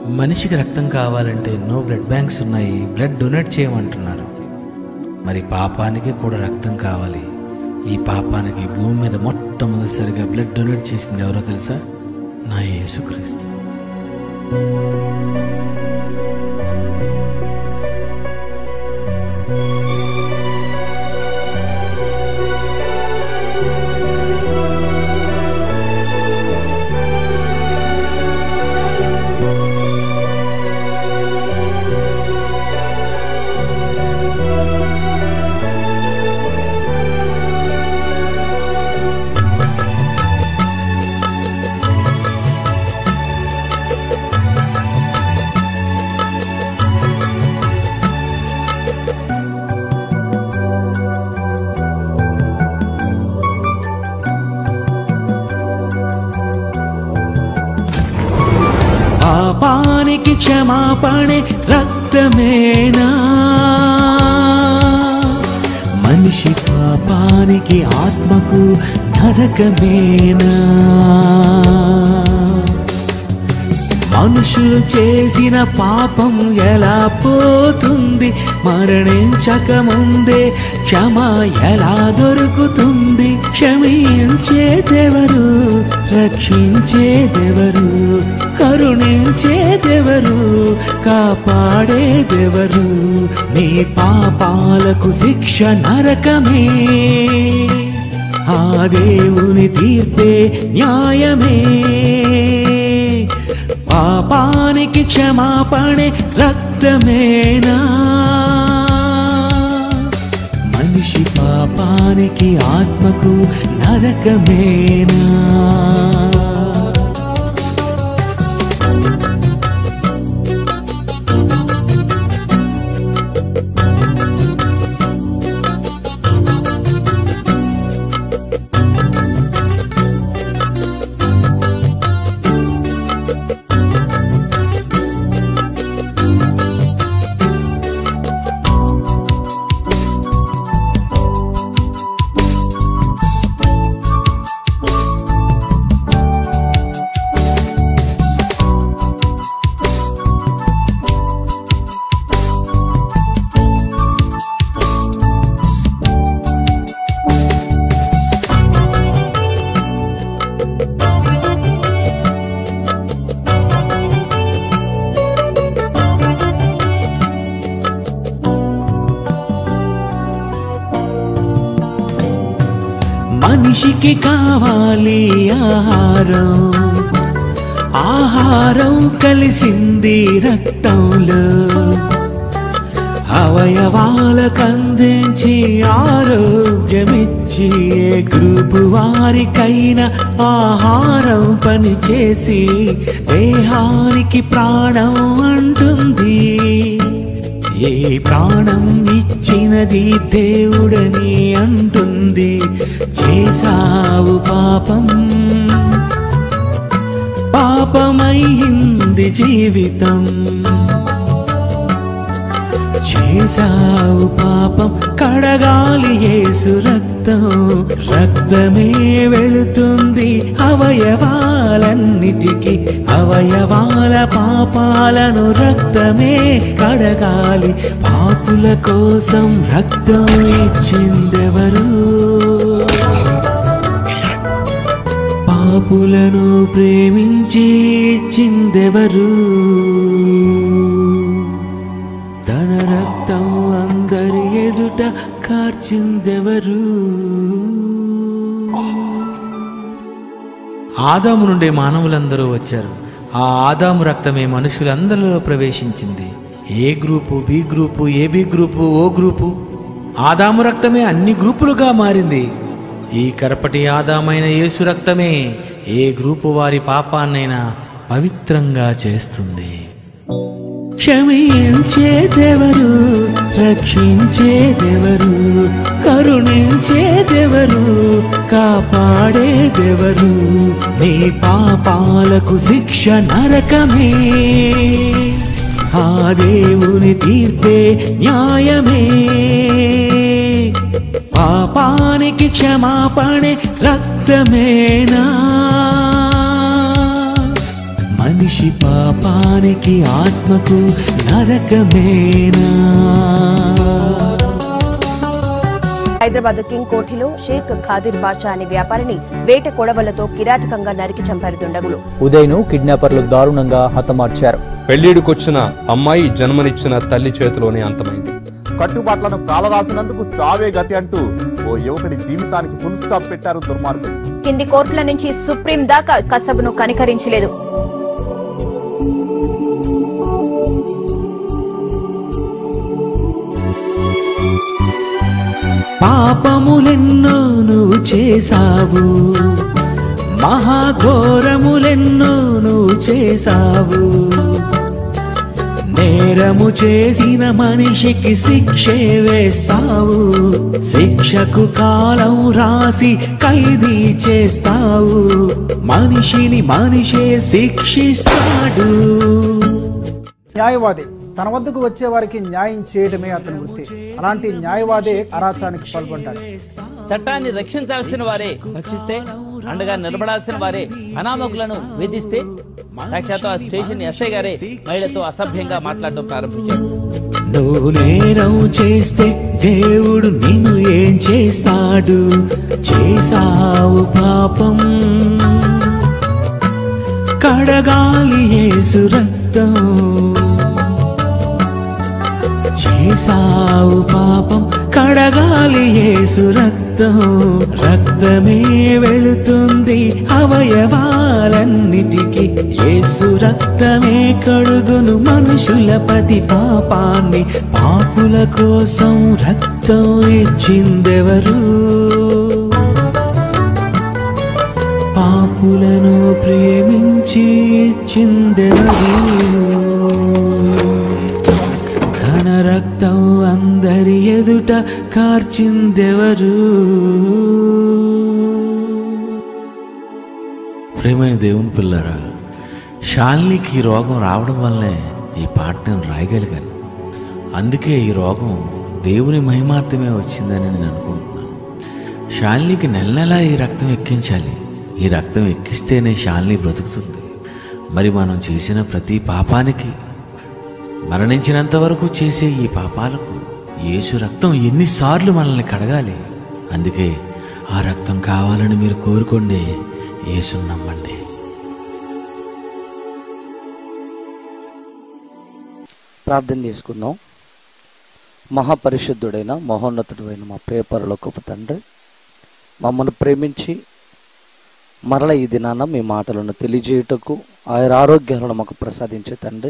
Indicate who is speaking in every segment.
Speaker 1: మనిషికి రక్తం కావాలంటే ఎన్నో బ్లడ్ బ్యాంక్స్ ఉన్నాయి బ్లడ్ డొనేట్ చేయమంటున్నారు మరి పాపానికి కూడా రక్తం కావాలి ఈ పాపానికి భూమి మీద మొట్టమొదటిసారిగా బ్లడ్ డొనేట్ చేసింది ఎవరో తెలుసా నా యేసుక్రీస్తు
Speaker 2: పాపానికి క్షమాపణే రక్తమేనా మనిషి పాపానికి ఆత్మకు నరకమేనా మనుషులు చేసిన పాపం ఎలా పోతుంది మరణించక ముందే క్షమ ఎలా దొరుకుతుంది క్షమించేదెవరు రక్షించేదెవరు కరుణించేదెవరు కాపాడేదెవరు నీ పాపాలకు శిక్ష నరకమే ఆ దేవుని తీర్పే న్యాయమే పాపానికి క్షమాపణే రక్తమేనా మనిషి పాపానికి ఆత్మకు నరకమేనా మనిషికి కావాలి ఆహారం ఆహారం కలిసింది రక్తంలో అవయవాలకు అందించి ఆరోగ్యమిచ్చి ఏ గ్రూపు వారికైనా ఆహారం పనిచేసి దేహానికి ప్రాణం అంటుంది ఏ ప్రాణం ఇచ్చినది దేవుడని అంటుంది చేసావు పాపం పాపమైంది జీవితం చేసావు పాపం కడగాలి యేసు రక్తం రక్తమే వెళుతుంది అవయవాలన్నిటికీ అవయవాల పాపాలను రక్తమే కడగాలి పాపుల కోసం రక్తం ఇచ్చిందెవరు పాపులను ప్రేమించి ఇచ్చిందెవరు తన రక్తం అందరి ఎదుట కార్చిందెవరు
Speaker 1: ఆదాము నుండి మానవులందరూ వచ్చారు ఆ ఆదాము రక్తమే మనుషులందరిలో ప్రవేశించింది A group B group AB group O group ఆదాము రక్తమే అన్ని గ్రూపులుగా మారింది ఈ కడపటి ఆదామైన యేసు రక్తమే ఏ గ్రూపు వారి పాపాన్నైనా పవిత్రంగా చేస్తుంది
Speaker 2: క్షమించేదెవరు రక్షించేదెవరు కరుణించేదెవరు కాపాడేదెవరు నీ పాపాలకు శిక్ష నరకమే ఆ దేవుని తీర్పే న్యాయమే పాపానికి క్షమాపణే రక్తమేనా మనిషి మనిషి పాపానికి ఆత్మకు నరకమేనా
Speaker 3: హైదరాబాద్ కింగ్ కోఠిలో షేక్ ఖాదిర్ బాషా అనే వ్యాపారిని వేట కొడవలతో కిరాతకంగా నరికి చంపారు దుండగులు
Speaker 4: ఉదయ్ను కిడ్నాపర్లు దారుణంగా హతమార్చారు
Speaker 5: పెళ్లిడికొచ్చిన అమ్మాయి జన్మనిచ్చిన తల్లి చేతిలోనే అంతమైంది
Speaker 6: కట్టుబాట్లను కాలరాసినందుకు చావే గతి అంటూ ఓ యువకుడి జీవితానికి ఫుల్ స్టాప్ పెట్టారు దుర్మార్గులు
Speaker 7: కింది కోర్టుల నుంచి సుప్రీం దాకా కసబును కనికరించలేదు
Speaker 2: పాపములెన్నో నువ్వు చేశావు మహాఘోరములెన్నో నువ్వు చేశావు నేరము చేసిన మనిషికి శిక్షే వేస్తావు శిక్షకు కాలం రాసి ఖైదీ చేస్తావు మనిషిని మనిషే శిక్షిస్తాడు
Speaker 8: న్యాయవాది తన వద్దకు వచ్చే వారికి న్యాయం చేయడమే అతని వృత్తి అలాంటి న్యాయవాదే అరాచానికి పాల్పడ్డాడు
Speaker 9: చట్టాన్ని రక్షించాల్సిన వారే రక్షిస్తే అండగా నిలబడాల్సిన వారే అనామకులను వేధిస్తే సాక్షాత్ ఆ స్టేషన్ ఎస్ఐ గారే మహిళతో అసభ్యంగా మాట్లాడడం ప్రారంభించారు
Speaker 2: నువ్వు నేరం చేస్తే దేవుడు నిన్ను ఏం చేస్తాడు చేసావు పాపం కడగాలి యేసు రక్తం చేసావు పాపం కడగాలి యేసు రక్తం రక్తమే వెళుతుంది అవయవాలన్నిటికీ యేసు రక్తమే కడుగును మనుషుల ప్రతి పాపాన్ని పాపుల కోసం రక్తం ఇచ్చిందెవరు పాపులను ప్రేమించి ఇచ్చిందెవరు తన రక్తం అందరి ఎదుట కార్చిందెవరు
Speaker 1: ప్రేమైన దేవుని పిల్లరా శాలినికి ఈ రోగం రావడం వల్లే ఈ పాట నేను రాయగలిగాను అందుకే ఈ రోగం దేవుని మహిమార్థమే వచ్చిందని నేను అనుకుంటున్నాను శాలినికి నెల నెలా ఈ రక్తం ఎక్కించాలి ఈ రక్తం ఎక్కిస్తేనే శాలిని బ్రతుకుతుంది మరి మనం చేసిన ప్రతి పాపానికి మరణించినంత వరకు చేసే ఈ పాపాలకు యేసు రక్తం ఎన్నిసార్లు మనల్ని కడగాలి అందుకే ఆ రక్తం కావాలని మీరు కోరుకోండి యేసుని నమ్మండి
Speaker 10: ప్రార్థన చేసుకుందాం మహాపరిశుద్ధుడైన మహోన్నతుడైన మా ప్రియపరలోకపు తండ్రి మమ్మల్ని ప్రేమించి మరల ఈ దినాన మీ మాటలను తెలియజేయుటకు ఆయన ఆరోగ్యాలను మాకు ప్రసాదించే తండ్రి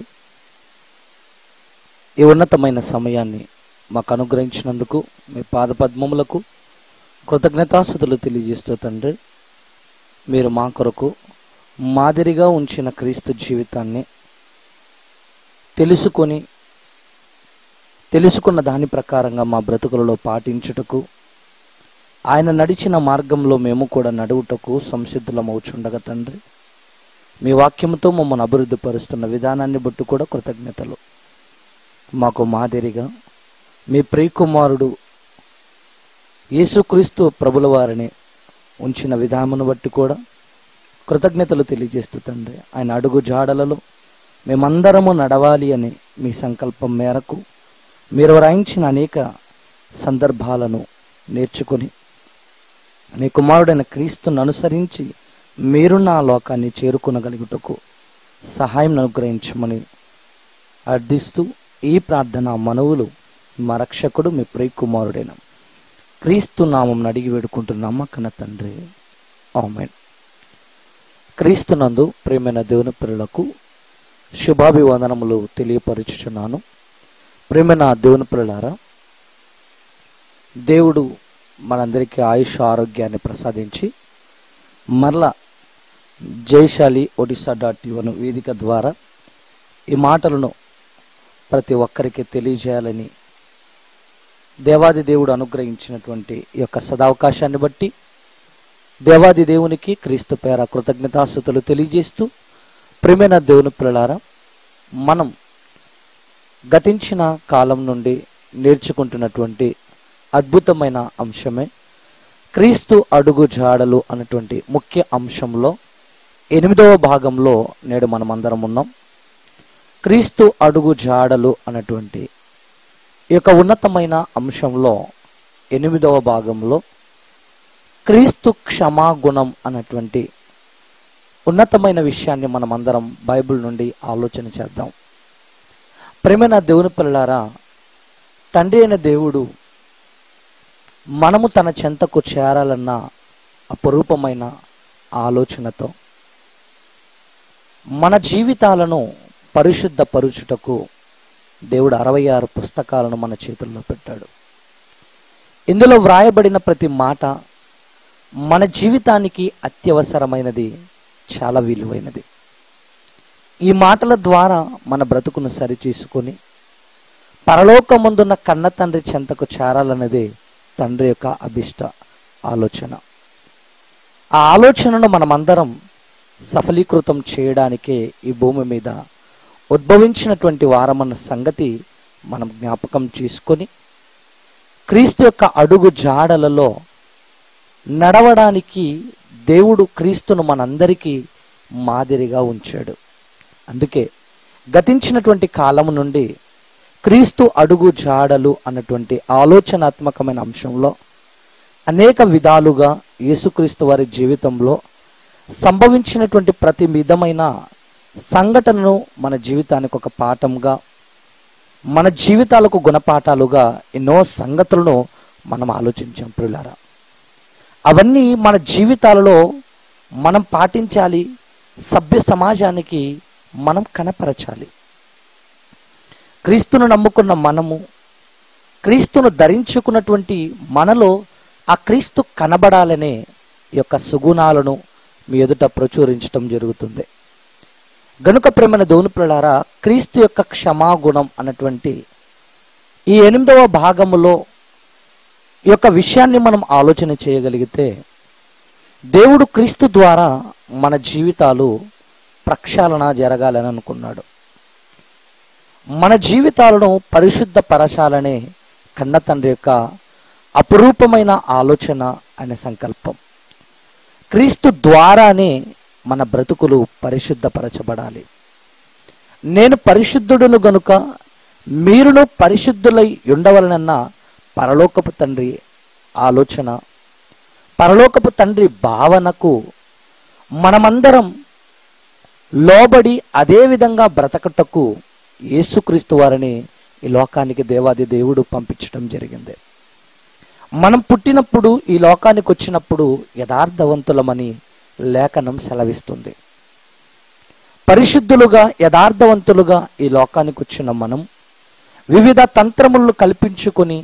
Speaker 10: ఈ ఉన్నతమైన సమయాన్ని మాకు అనుగ్రహించినందుకు మీ పాదపద్మములకు కృతజ్ఞతాస్థుతులు తెలియజేస్తూ తండ్రి మీరు మా కొరకు మాదిరిగా ఉంచిన క్రీస్తు జీవితాన్ని తెలుసుకొని తెలుసుకున్న దాని ప్రకారంగా మా బ్రతుకులలో పాటించుటకు ఆయన నడిచిన మార్గంలో మేము కూడా నడువుటకు సంసిద్ధులమవుచుండగా తండ్రి మీ వాక్యంతో మమ్మల్ని అభివృద్ధి పరుస్తున్న విధానాన్ని బట్టి కూడా కృతజ్ఞతలు మాకు మాదిరిగా మీ ప్రియకుమారుడు యేసుక్రీస్తు ప్రభుల వారిని ఉంచిన విధానమును బట్టి కూడా కృతజ్ఞతలు తెలియజేస్తూ తండ్రి ఆయన అడుగు జాడలలో మేమందరము నడవాలి అని మీ సంకల్పం మేరకు మీరు వ్రాయించిన అనేక సందర్భాలను నేర్చుకుని మీ కుమారుడైన క్రీస్తును అనుసరించి మీరు నా లోకాన్ని చేరుకునగలుగుటకు సహాయం అనుగ్రహించమని అర్థిస్తూ ఈ ప్రార్థన మనవులు మా రక్షకుడు మీ ప్రియ కుమారుడైన క్రీస్తు నామం అడిగి వేడుకుంటున్నామా కన్న తండ్రి ఆమెన్ క్రీస్తునందు ప్రేమైన దేవుని పిల్లలకు శుభాభివందనములు తెలియపరుచుచున్నాను ప్రేమైన దేవుని పిల్లలారా దేవుడు మనందరికీ ఆయుష్ ఆరోగ్యాన్ని ప్రసాదించి మరలా జయశాలి ఒడిశా డాట్ యువను వేదిక ద్వారా ఈ మాటలను ప్రతి ఒక్కరికి తెలియజేయాలని దేవాది దేవుడు అనుగ్రహించినటువంటి ఈ యొక్క సదావకాశాన్ని బట్టి దేవాది దేవునికి క్రీస్తు పేర కృతజ్ఞతాస్థుతులు తెలియజేస్తూ ప్రేమైన దేవుని పిల్లలారా మనం గతించిన కాలం నుండి నేర్చుకుంటున్నటువంటి అద్భుతమైన అంశమే క్రీస్తు అడుగు జాడలు అన్నటువంటి ముఖ్య అంశంలో ఎనిమిదవ భాగంలో నేడు మనమందరం ఉన్నాం క్రీస్తు అడుగు జాడలు అన్నటువంటి ఈ యొక్క ఉన్నతమైన అంశంలో ఎనిమిదవ భాగంలో క్రీస్తు క్షమాగుణం అన్నటువంటి ఉన్నతమైన విషయాన్ని మనమందరం బైబిల్ నుండి ఆలోచన చేద్దాం ప్రేమైన దేవుని పిల్లలారా తండ్రి అయిన దేవుడు మనము తన చెంతకు చేరాలన్న అపురూపమైన ఆలోచనతో మన జీవితాలను పరిశుద్ధపరుచుటకు దేవుడు అరవై ఆరు పుస్తకాలను మన చేతుల్లో పెట్టాడు ఇందులో వ్రాయబడిన ప్రతి మాట మన జీవితానికి అత్యవసరమైనది చాలా విలువైనది ఈ మాటల ద్వారా మన బ్రతుకును సరిచేసుకొని పరలోకముందున్న కన్న తండ్రి చెంతకు చేరాలన్నదే తండ్రి యొక్క అభిష్ట ఆలోచన ఆ ఆలోచనను మనమందరం సఫలీకృతం చేయడానికే ఈ భూమి మీద ఉద్భవించినటువంటి వారమన్న సంగతి మనం జ్ఞాపకం చేసుకొని క్రీస్తు యొక్క అడుగు జాడలలో నడవడానికి దేవుడు క్రీస్తును మనందరికీ మాదిరిగా ఉంచాడు అందుకే గతించినటువంటి కాలము నుండి క్రీస్తు అడుగు జాడలు అన్నటువంటి ఆలోచనాత్మకమైన అంశంలో అనేక విధాలుగా యేసుక్రీస్తు వారి జీవితంలో సంభవించినటువంటి ప్రతి విధమైన సంఘటనను మన జీవితానికి ఒక పాఠంగా మన జీవితాలకు గుణపాఠాలుగా ఎన్నో సంగతులను మనం ఆలోచించాం ప్రియులారా అవన్నీ మన జీవితాలలో మనం పాటించాలి సభ్య సమాజానికి మనం కనపరచాలి క్రీస్తును నమ్ముకున్న మనము క్రీస్తును ధరించుకున్నటువంటి మనలో ఆ క్రీస్తు కనబడాలనే యొక్క సుగుణాలను మీ ఎదుట ప్రచురించటం జరుగుతుంది గనుక ప్రేమన దోనుపులారా క్రీస్తు యొక్క క్షమాగుణం అన్నటువంటి ఈ ఎనిమిదవ భాగములో ఈ యొక్క విషయాన్ని మనం ఆలోచన చేయగలిగితే దేవుడు క్రీస్తు ద్వారా మన జీవితాలు ప్రక్షాళన జరగాలని అనుకున్నాడు మన జీవితాలను పరిశుద్ధపరచాలనే కన్న తండ్రి యొక్క అపురూపమైన ఆలోచన అనే సంకల్పం క్రీస్తు ద్వారానే మన బ్రతుకులు పరిశుద్ధపరచబడాలి నేను పరిశుద్ధుడును గనుక మీరును పరిశుద్ధులై ఉండవలనన్న పరలోకపు తండ్రి ఆలోచన పరలోకపు తండ్రి భావనకు మనమందరం లోబడి అదే విధంగా బ్రతకటకు యేసుక్రీస్తు వారిని ఈ లోకానికి దేవాది దేవుడు పంపించడం జరిగింది మనం పుట్టినప్పుడు ఈ లోకానికి వచ్చినప్పుడు యథార్థవంతులమని లేఖనం సెలవిస్తుంది పరిశుద్ధులుగా యథార్థవంతులుగా ఈ లోకానికి వచ్చిన మనం వివిధ తంత్రములను కల్పించుకొని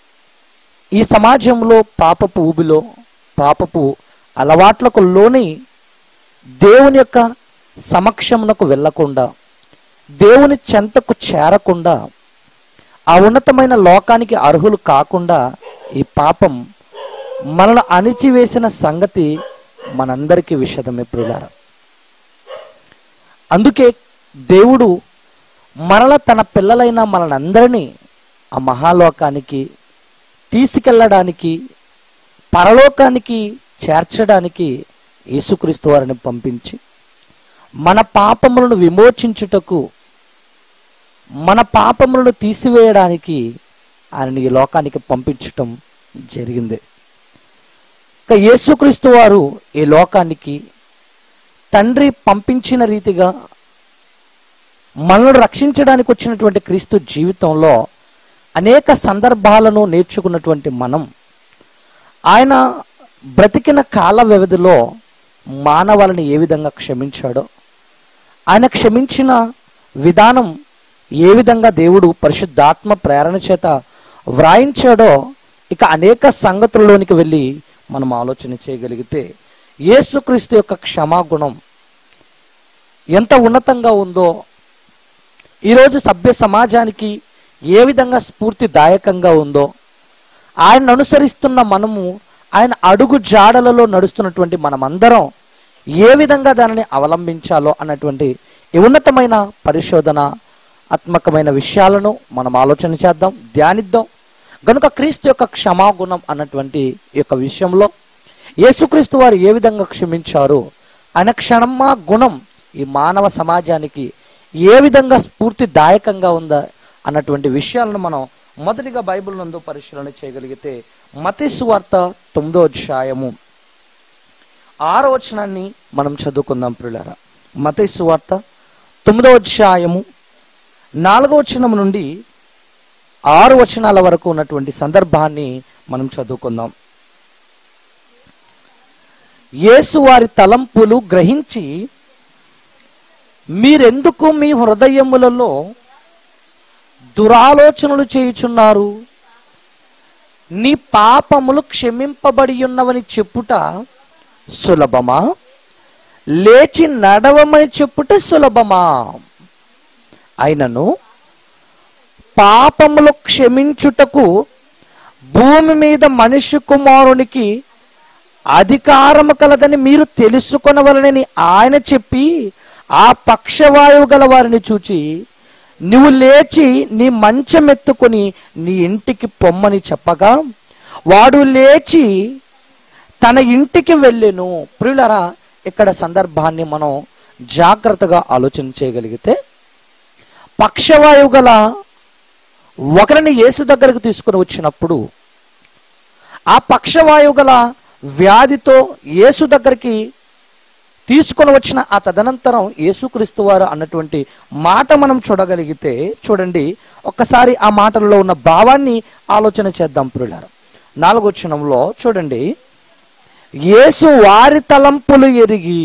Speaker 10: ఈ సమాజంలో పాపపు ఊబిలో పాపపు అలవాట్లకు లోని దేవుని యొక్క సమక్షమునకు వెళ్లకుండా దేవుని చెంతకు చేరకుండా ఆ ఉన్నతమైన లోకానికి అర్హులు కాకుండా ఈ పాపం మనను అణిచివేసిన సంగతి మనందరికీ విషదమే ప్రియులారా అందుకే దేవుడు మరల తన పిల్లలైన మనలందరినీ ఆ మహాలోకానికి తీసుకెళ్ళడానికి పరలోకానికి చేర్చడానికి యేసుక్రీస్తు వారిని పంపించి మన పాపములను విమోచించుటకు మన పాపములను తీసివేయడానికి ఆయన ఈ లోకానికి పంపించటం జరిగింది ఇక యేసుక్రీస్తు వారు ఈ లోకానికి తండ్రి పంపించిన రీతిగా మనల్ని రక్షించడానికి వచ్చినటువంటి క్రీస్తు జీవితంలో అనేక సందర్భాలను నేర్చుకున్నటువంటి మనం ఆయన బ్రతికిన కాల వ్యవధిలో మానవాళిని ఏ విధంగా క్షమించాడో ఆయన క్షమించిన విధానం ఏ విధంగా దేవుడు పరిశుద్ధాత్మ ప్రేరణ చేత వ్రాయించాడో ఇక అనేక సంగతుల్లోనికి వెళ్ళి మనం ఆలోచన చేయగలిగితే యేసుక్రీస్తు యొక్క క్షమాగుణం ఎంత ఉన్నతంగా ఉందో ఈరోజు సభ్య సమాజానికి ఏ విధంగా స్ఫూర్తిదాయకంగా ఉందో ఆయన అనుసరిస్తున్న మనము ఆయన అడుగు జాడలలో నడుస్తున్నటువంటి మనమందరం ఏ విధంగా దానిని అవలంబించాలో అన్నటువంటి ఈ ఉన్నతమైన పరిశోధన ఆత్మకమైన విషయాలను మనం ఆలోచన చేద్దాం ధ్యానిద్దాం గనుక క్రీస్తు యొక్క క్షమాగుణం అన్నటువంటి ఈ యొక్క విషయంలో యేసుక్రీస్తు వారు ఏ విధంగా క్షమించారో ఆయన క్షణమ్మా గుణం ఈ మానవ సమాజానికి ఏ విధంగా స్ఫూర్తిదాయకంగా ఉందా అన్నటువంటి విషయాలను మనం మొదటిగా బైబిల్ నందు పరిశీలన చేయగలిగితే మతి సువార్త తొమ్మిదో అధ్యాయము ఆరో వచనాన్ని మనం చదువుకుందాం ప్రియులారా మతి సువార్త తొమ్మిదో అధ్యాయము నాలుగో వచనం నుండి ఆరు వచనాల వరకు ఉన్నటువంటి సందర్భాన్ని మనం చదువుకుందాం యేసు వారి తలంపులు గ్రహించి మీరెందుకు మీ హృదయములలో దురాలోచనలు చేయుచున్నారు నీ పాపములు క్షమింపబడి ఉన్నవని చెప్పుట సులభమా లేచి నడవమని చెప్పుట సులభమా అయినను పాపములు క్షమించుటకు భూమి మీద మనిషి కుమారునికి అధికారము కలదని మీరు తెలుసుకొనవలనని ఆయన చెప్పి ఆ పక్షవాయువు గల వారిని చూచి నువ్వు లేచి నీ మంచం ఎత్తుకొని నీ ఇంటికి పొమ్మని చెప్పగా వాడు లేచి తన ఇంటికి వెళ్ళెను ప్రియులరా ఇక్కడ సందర్భాన్ని మనం జాగ్రత్తగా ఆలోచన చేయగలిగితే పక్షవాయువు గల ఒకరిని యేసు దగ్గరకు తీసుకుని వచ్చినప్పుడు ఆ పక్షవాయువు గల వ్యాధితో యేసు దగ్గరికి తీసుకొని వచ్చిన ఆ తదనంతరం యేసుక్రీస్తు వారు అన్నటువంటి మాట మనం చూడగలిగితే చూడండి ఒక్కసారి ఆ మాటల్లో ఉన్న భావాన్ని ఆలోచన చేద్దాం ప్రియులారు నాలుగో క్షణంలో చూడండి యేసు వారి తలంపులు ఎరిగి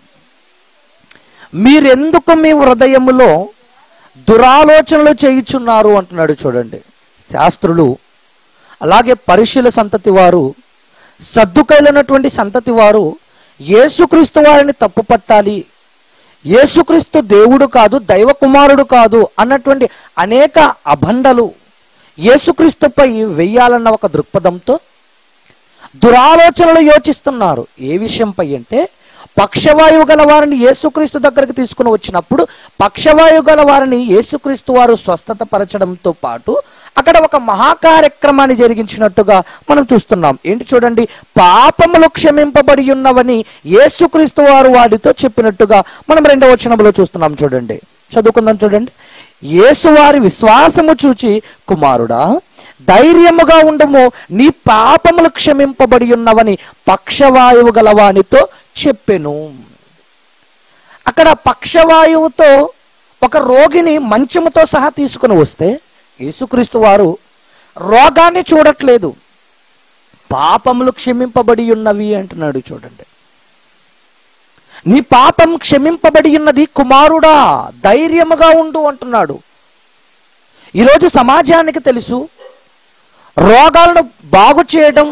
Speaker 10: మీరెందుకు మీ హృదయములో దురాలోచనలు చేయుచున్నారు అంటున్నాడు చూడండి శాస్త్రులు అలాగే పరిశీల సంతతి వారు సర్దుకైలైనటువంటి సంతతి వారు యేసుక్రీస్తు వారిని తప్పుపట్టాలి యేసుక్రీస్తు దేవుడు కాదు దైవ కుమారుడు కాదు అన్నటువంటి అనేక అభండలు యేసుక్రీస్తుపై వెయ్యాలన్న ఒక దృక్పథంతో దురాలోచనలు యోచిస్తున్నారు ఏ విషయంపై అంటే పక్షవాయువు గల వారిని యేసుక్రీస్తు దగ్గరికి తీసుకుని వచ్చినప్పుడు పక్షవాయువు గల వారిని యేసుక్రీస్తు వారు స్వస్థత పరచడంతో పాటు అక్కడ ఒక మహాకార్యక్రమాన్ని జరిగించినట్టుగా మనం చూస్తున్నాం ఏంటి చూడండి పాపములు క్షమింపబడి ఉన్నవని యేసుక్రీస్తు వారు వాడితో చెప్పినట్టుగా మనం రెండవ వచనంలో చూస్తున్నాం చూడండి చదువుకుందాం చూడండి యేసు వారి విశ్వాసము చూచి కుమారుడా ధైర్యముగా ఉండము నీ పాపములు క్షమింపబడి ఉన్నవని పక్షవాయువు గలవానితో చెప్పెను అక్కడ పక్షవాయువుతో ఒక రోగిని మంచముతో సహా తీసుకుని వస్తే యేసుక్రీస్తు వారు రోగాన్ని చూడట్లేదు పాపములు క్షమింపబడి ఉన్నవి అంటున్నాడు చూడండి నీ పాపం క్షమింపబడి ఉన్నది కుమారుడా ధైర్యముగా ఉండు అంటున్నాడు ఈరోజు సమాజానికి తెలుసు రోగాలను బాగు చేయడం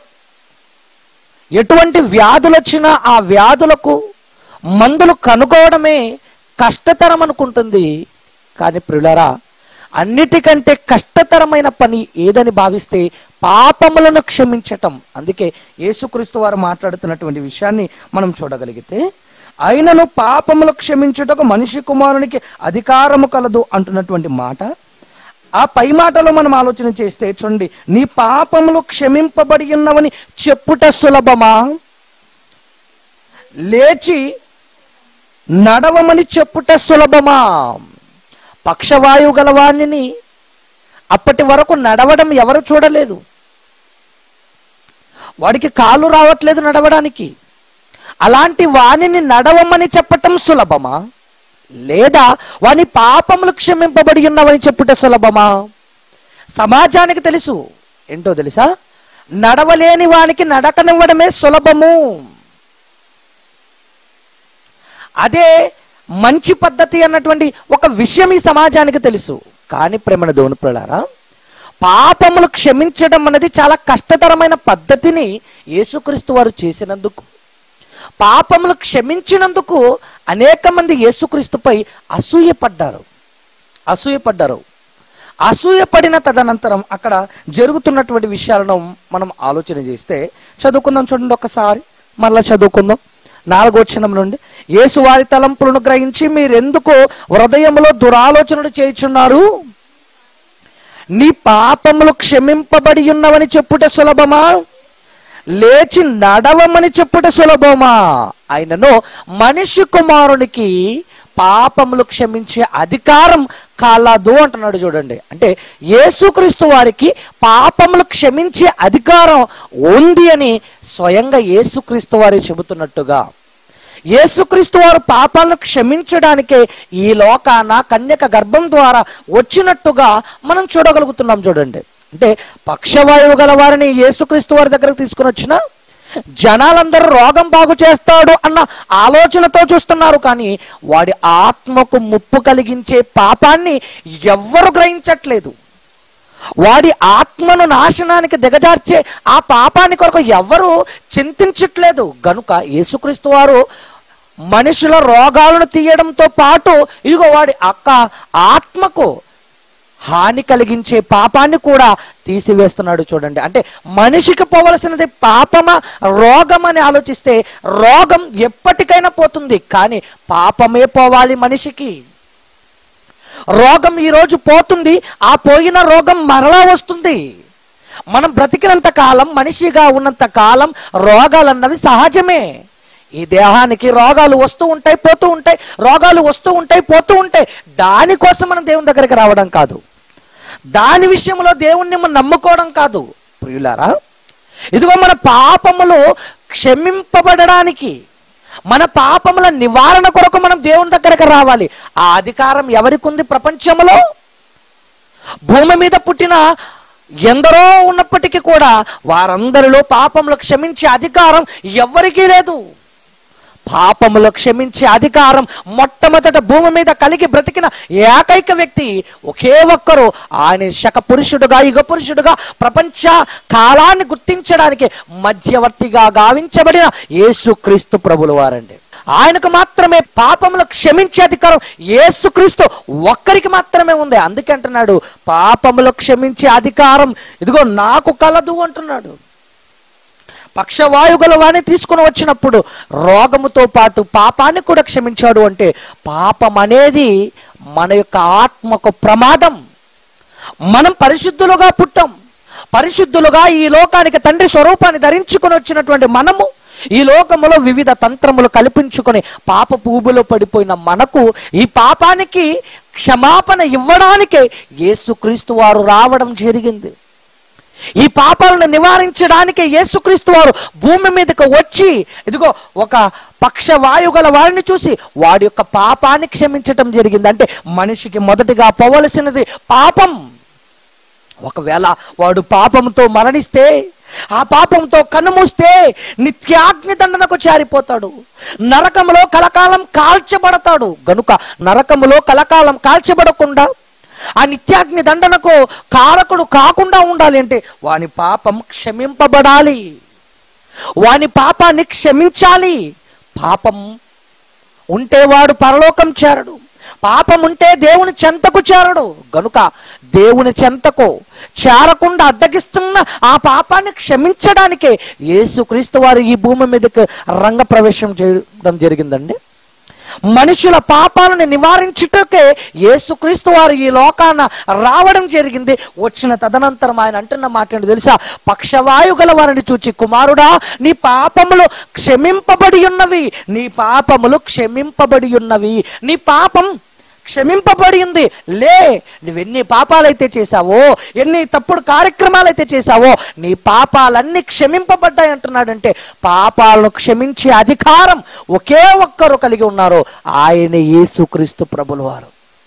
Speaker 10: ఎటువంటి వ్యాధులు వచ్చినా ఆ వ్యాధులకు మందులు కనుగోవడమే కష్టతరం అనుకుంటుంది కానీ ప్రియులరా అన్నిటికంటే కష్టతరమైన పని ఏదని భావిస్తే పాపములను క్షమించటం అందుకే యేసుక్రీస్తు వారు మాట్లాడుతున్నటువంటి విషయాన్ని మనం చూడగలిగితే అయినను పాపములు క్షమించుటకు మనిషి కుమారునికి అధికారము కలదు అంటున్నటువంటి మాట ఆ పై మాటలో మనం ఆలోచన చేస్తే చూడండి నీ పాపములు క్షమింపబడి ఉన్నవని చెప్పుట సులభమా లేచి నడవమని చెప్పుట సులభమా పక్షవాయువు గలవాణిని అప్పటి వరకు నడవడం ఎవరు చూడలేదు వాడికి కాలు రావట్లేదు నడవడానికి అలాంటి వాణిని నడవమని చెప్పటం సులభమా లేదా వాని పాపములు క్షమింపబడి ఉన్నవని చెప్పుట సులభమా సమాజానికి తెలుసు ఏంటో తెలుసా నడవలేని వానికి నడకనివ్వడమే సులభము అదే మంచి పద్ధతి అన్నటువంటి ఒక విషయం ఈ సమాజానికి తెలుసు కానీ ప్రేమణ దేవుని ప్రలారా పాపములు క్షమించడం అనేది చాలా కష్టతరమైన పద్ధతిని యేసుక్రీస్తు వారు చేసినందుకు పాపములు క్షమించినందుకు అనేక మంది యేసుక్రీస్తుపై అసూయపడ్డారు అసూయపడ్డారు అసూయపడిన తదనంతరం అక్కడ జరుగుతున్నటువంటి విషయాలను మనం ఆలోచన చేస్తే చదువుకుందాం చూడండి ఒకసారి మరలా చదువుకుందాం నాలుగో క్షణం నుండి యేసు వారి తలంపులను గ్రహించి మీరెందుకు హృదయంలో దురాలోచనలు చేయుచున్నారు నీ పాపములు క్షమింపబడి ఉన్నవని చెప్పుట సులభమా లేచి నడవమని చెప్పుట సులభమా ఆయనను మనిషి కుమారునికి పాపములు క్షమించే అధికారం కలదు అంటున్నాడు చూడండి అంటే యేసుక్రీస్తు వారికి పాపములు క్షమించే అధికారం ఉంది అని స్వయంగా యేసుక్రీస్తు వారి చెబుతున్నట్టుగా యేసుక్రీస్తు వారు పాపాలను క్షమించడానికే ఈ లోకాన కన్యక గర్భం ద్వారా వచ్చినట్టుగా మనం చూడగలుగుతున్నాం చూడండి అంటే పక్షవాయువు గల వారిని యేసుక్రీస్తు వారి దగ్గరకు తీసుకుని వచ్చిన జనాలందరూ రోగం బాగు చేస్తాడు అన్న ఆలోచనతో చూస్తున్నారు కానీ వాడి ఆత్మకు ముప్పు కలిగించే పాపాన్ని ఎవ్వరు గ్రహించట్లేదు వాడి ఆత్మను నాశనానికి దిగజార్చే ఆ పాపాన్ని కొరకు ఎవరు చింతించట్లేదు గనుక యేసుక్రీస్తు వారు మనుషుల రోగాలను తీయడంతో పాటు ఇదిగో వాడి అక్క ఆత్మకు హాని కలిగించే పాపాన్ని కూడా తీసివేస్తున్నాడు చూడండి అంటే మనిషికి పోవలసినది పాపమా రోగం అని ఆలోచిస్తే రోగం ఎప్పటికైనా పోతుంది కానీ పాపమే పోవాలి మనిషికి రోగం ఈ రోజు పోతుంది ఆ పోయిన రోగం మరలా వస్తుంది మనం బ్రతికినంత కాలం మనిషిగా ఉన్నంత కాలం రోగాలన్నవి సహజమే ఈ దేహానికి రోగాలు వస్తూ ఉంటాయి పోతూ ఉంటాయి రోగాలు వస్తూ ఉంటాయి పోతూ ఉంటాయి దానికోసం మనం దేవుని దగ్గరికి రావడం కాదు దాని విషయంలో దేవుణ్ణి మనం నమ్ముకోవడం కాదు ప్రియులారా ఇదిగో మన పాపములు క్షమింపబడడానికి మన పాపముల నివారణ కొరకు మనం దేవుని దగ్గరకు రావాలి ఆ అధికారం ఎవరికి ఉంది ప్రపంచంలో భూమి మీద పుట్టిన ఎందరో ఉన్నప్పటికీ కూడా వారందరిలో పాపములు క్షమించే అధికారం ఎవ్వరికీ లేదు పాపములు క్షమించే అధికారం మొట్టమొదట భూమి మీద కలిగి బ్రతికిన ఏకైక వ్యక్తి ఒకే ఒక్కరు ఆయన శక పురుషుడుగా యుగ పురుషుడుగా ప్రపంచ కాలాన్ని గుర్తించడానికి మధ్యవర్తిగా గావించబడిన యేసుక్రీస్తు ప్రభులు వారండి ఆయనకు మాత్రమే పాపములు క్షమించే అధికారం యేసుక్రీస్తు ఒక్కరికి మాత్రమే ఉంది అందుకే అంటున్నాడు పాపములు క్షమించే అధికారం ఇదిగో నాకు కలదు అంటున్నాడు పక్షవాయు గల వాణ్ణి తీసుకుని వచ్చినప్పుడు రోగముతో పాటు పాపాన్ని కూడా క్షమించాడు అంటే పాపం అనేది మన యొక్క ఆత్మకు ప్రమాదం మనం పరిశుద్ధులుగా పుట్టాం పరిశుద్ధులుగా ఈ లోకానికి తండ్రి స్వరూపాన్ని ధరించుకొని వచ్చినటువంటి మనము ఈ లోకములో వివిధ తంత్రములు కల్పించుకొని పాప పూబులో పడిపోయిన మనకు ఈ పాపానికి క్షమాపణ ఇవ్వడానికే యేసుక్రీస్తు వారు రావడం జరిగింది ఈ పాపాలను నివారించడానికి యేసుక్రీస్తు వారు భూమి మీదకి వచ్చి ఇదిగో ఒక పక్షవాయు గల వారిని చూసి వాడి యొక్క పాపాన్ని క్షమించటం జరిగింది అంటే మనిషికి మొదటిగా పోవలసినది పాపం ఒకవేళ వాడు పాపంతో మరణిస్తే ఆ పాపంతో కన్నుమూస్తే నిత్యాగ్ని దండనకు చేరిపోతాడు నరకములో కలకాలం కాల్చబడతాడు గనుక నరకములో కలకాలం కాల్చబడకుండా ఆ నిత్యాగ్ని దండనకు కారకుడు కాకుండా ఉండాలి అంటే వాని పాపం క్షమింపబడాలి వాని పాపాన్ని క్షమించాలి పాపం ఉంటే వాడు పరలోకం చేరడు పాపం ఉంటే దేవుని చెంతకు చేరడు గనుక దేవుని చెంతకు చేరకుండా అడ్డగిస్తున్న ఆ పాపాన్ని క్షమించడానికే యేసుక్రీస్తు వారు ఈ భూమి మీదకి రంగ ప్రవేశం చేయడం జరిగిందండి మనుషుల పాపాలను నివారించుటకే యేసుక్రీస్తు వారు ఈ లోకాన రావడం జరిగింది వచ్చిన తదనంతరం ఆయన అంటున్న మాట ఏంటో తెలుసా పక్షవాయు గల వారిని చూచి కుమారుడా నీ పాపములు క్షమింపబడి ఉన్నవి నీ పాపములు క్షమింపబడి ఉన్నవి నీ పాపం క్షమింపబడి ఉంది లే నువ్వెన్ని పాపాలైతే చేశావో ఎన్ని తప్పుడు కార్యక్రమాలైతే చేశావో నీ పాపాలన్నీ క్షమింపబడ్డాయి అంటున్నాడంటే పాపాలను క్షమించే అధికారం ఒకే ఒక్కరు కలిగి ఉన్నారు ఆయన యేసుక్రీస్తు ప్రభుల వారు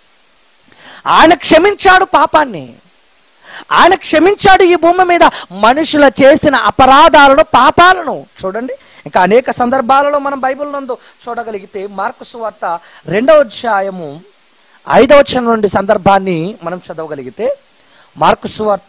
Speaker 10: ఆయన క్షమించాడు పాపాన్ని ఆయన క్షమించాడు ఈ భూమి మీద మనుషుల చేసిన అపరాధాలను పాపాలను చూడండి ఇంకా అనేక సందర్భాలలో మనం బైబిల్ నందు చూడగలిగితే మార్కు సువార్త రెండవ అధ్యాయము ఐదవ వచనం నుండి సందర్భాన్ని మనం చదవగలిగితే మార్కు సువార్త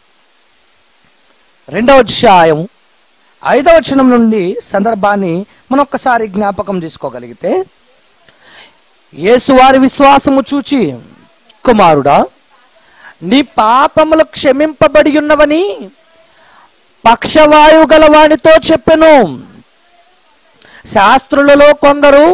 Speaker 10: రెండవ అధ్యాయం ఐదవ వచనం నుండి సందర్భాన్ని మనం ఒక్కసారి జ్ఞాపకం చేసుకోగలిగితే యేసువారి విశ్వాసము చూచి కుమారుడా నీ పాపములు క్షమింపబడి ఉన్నవని పక్షవాయు గలవానితో చెప్పెను శాస్త్రులలో కొందరు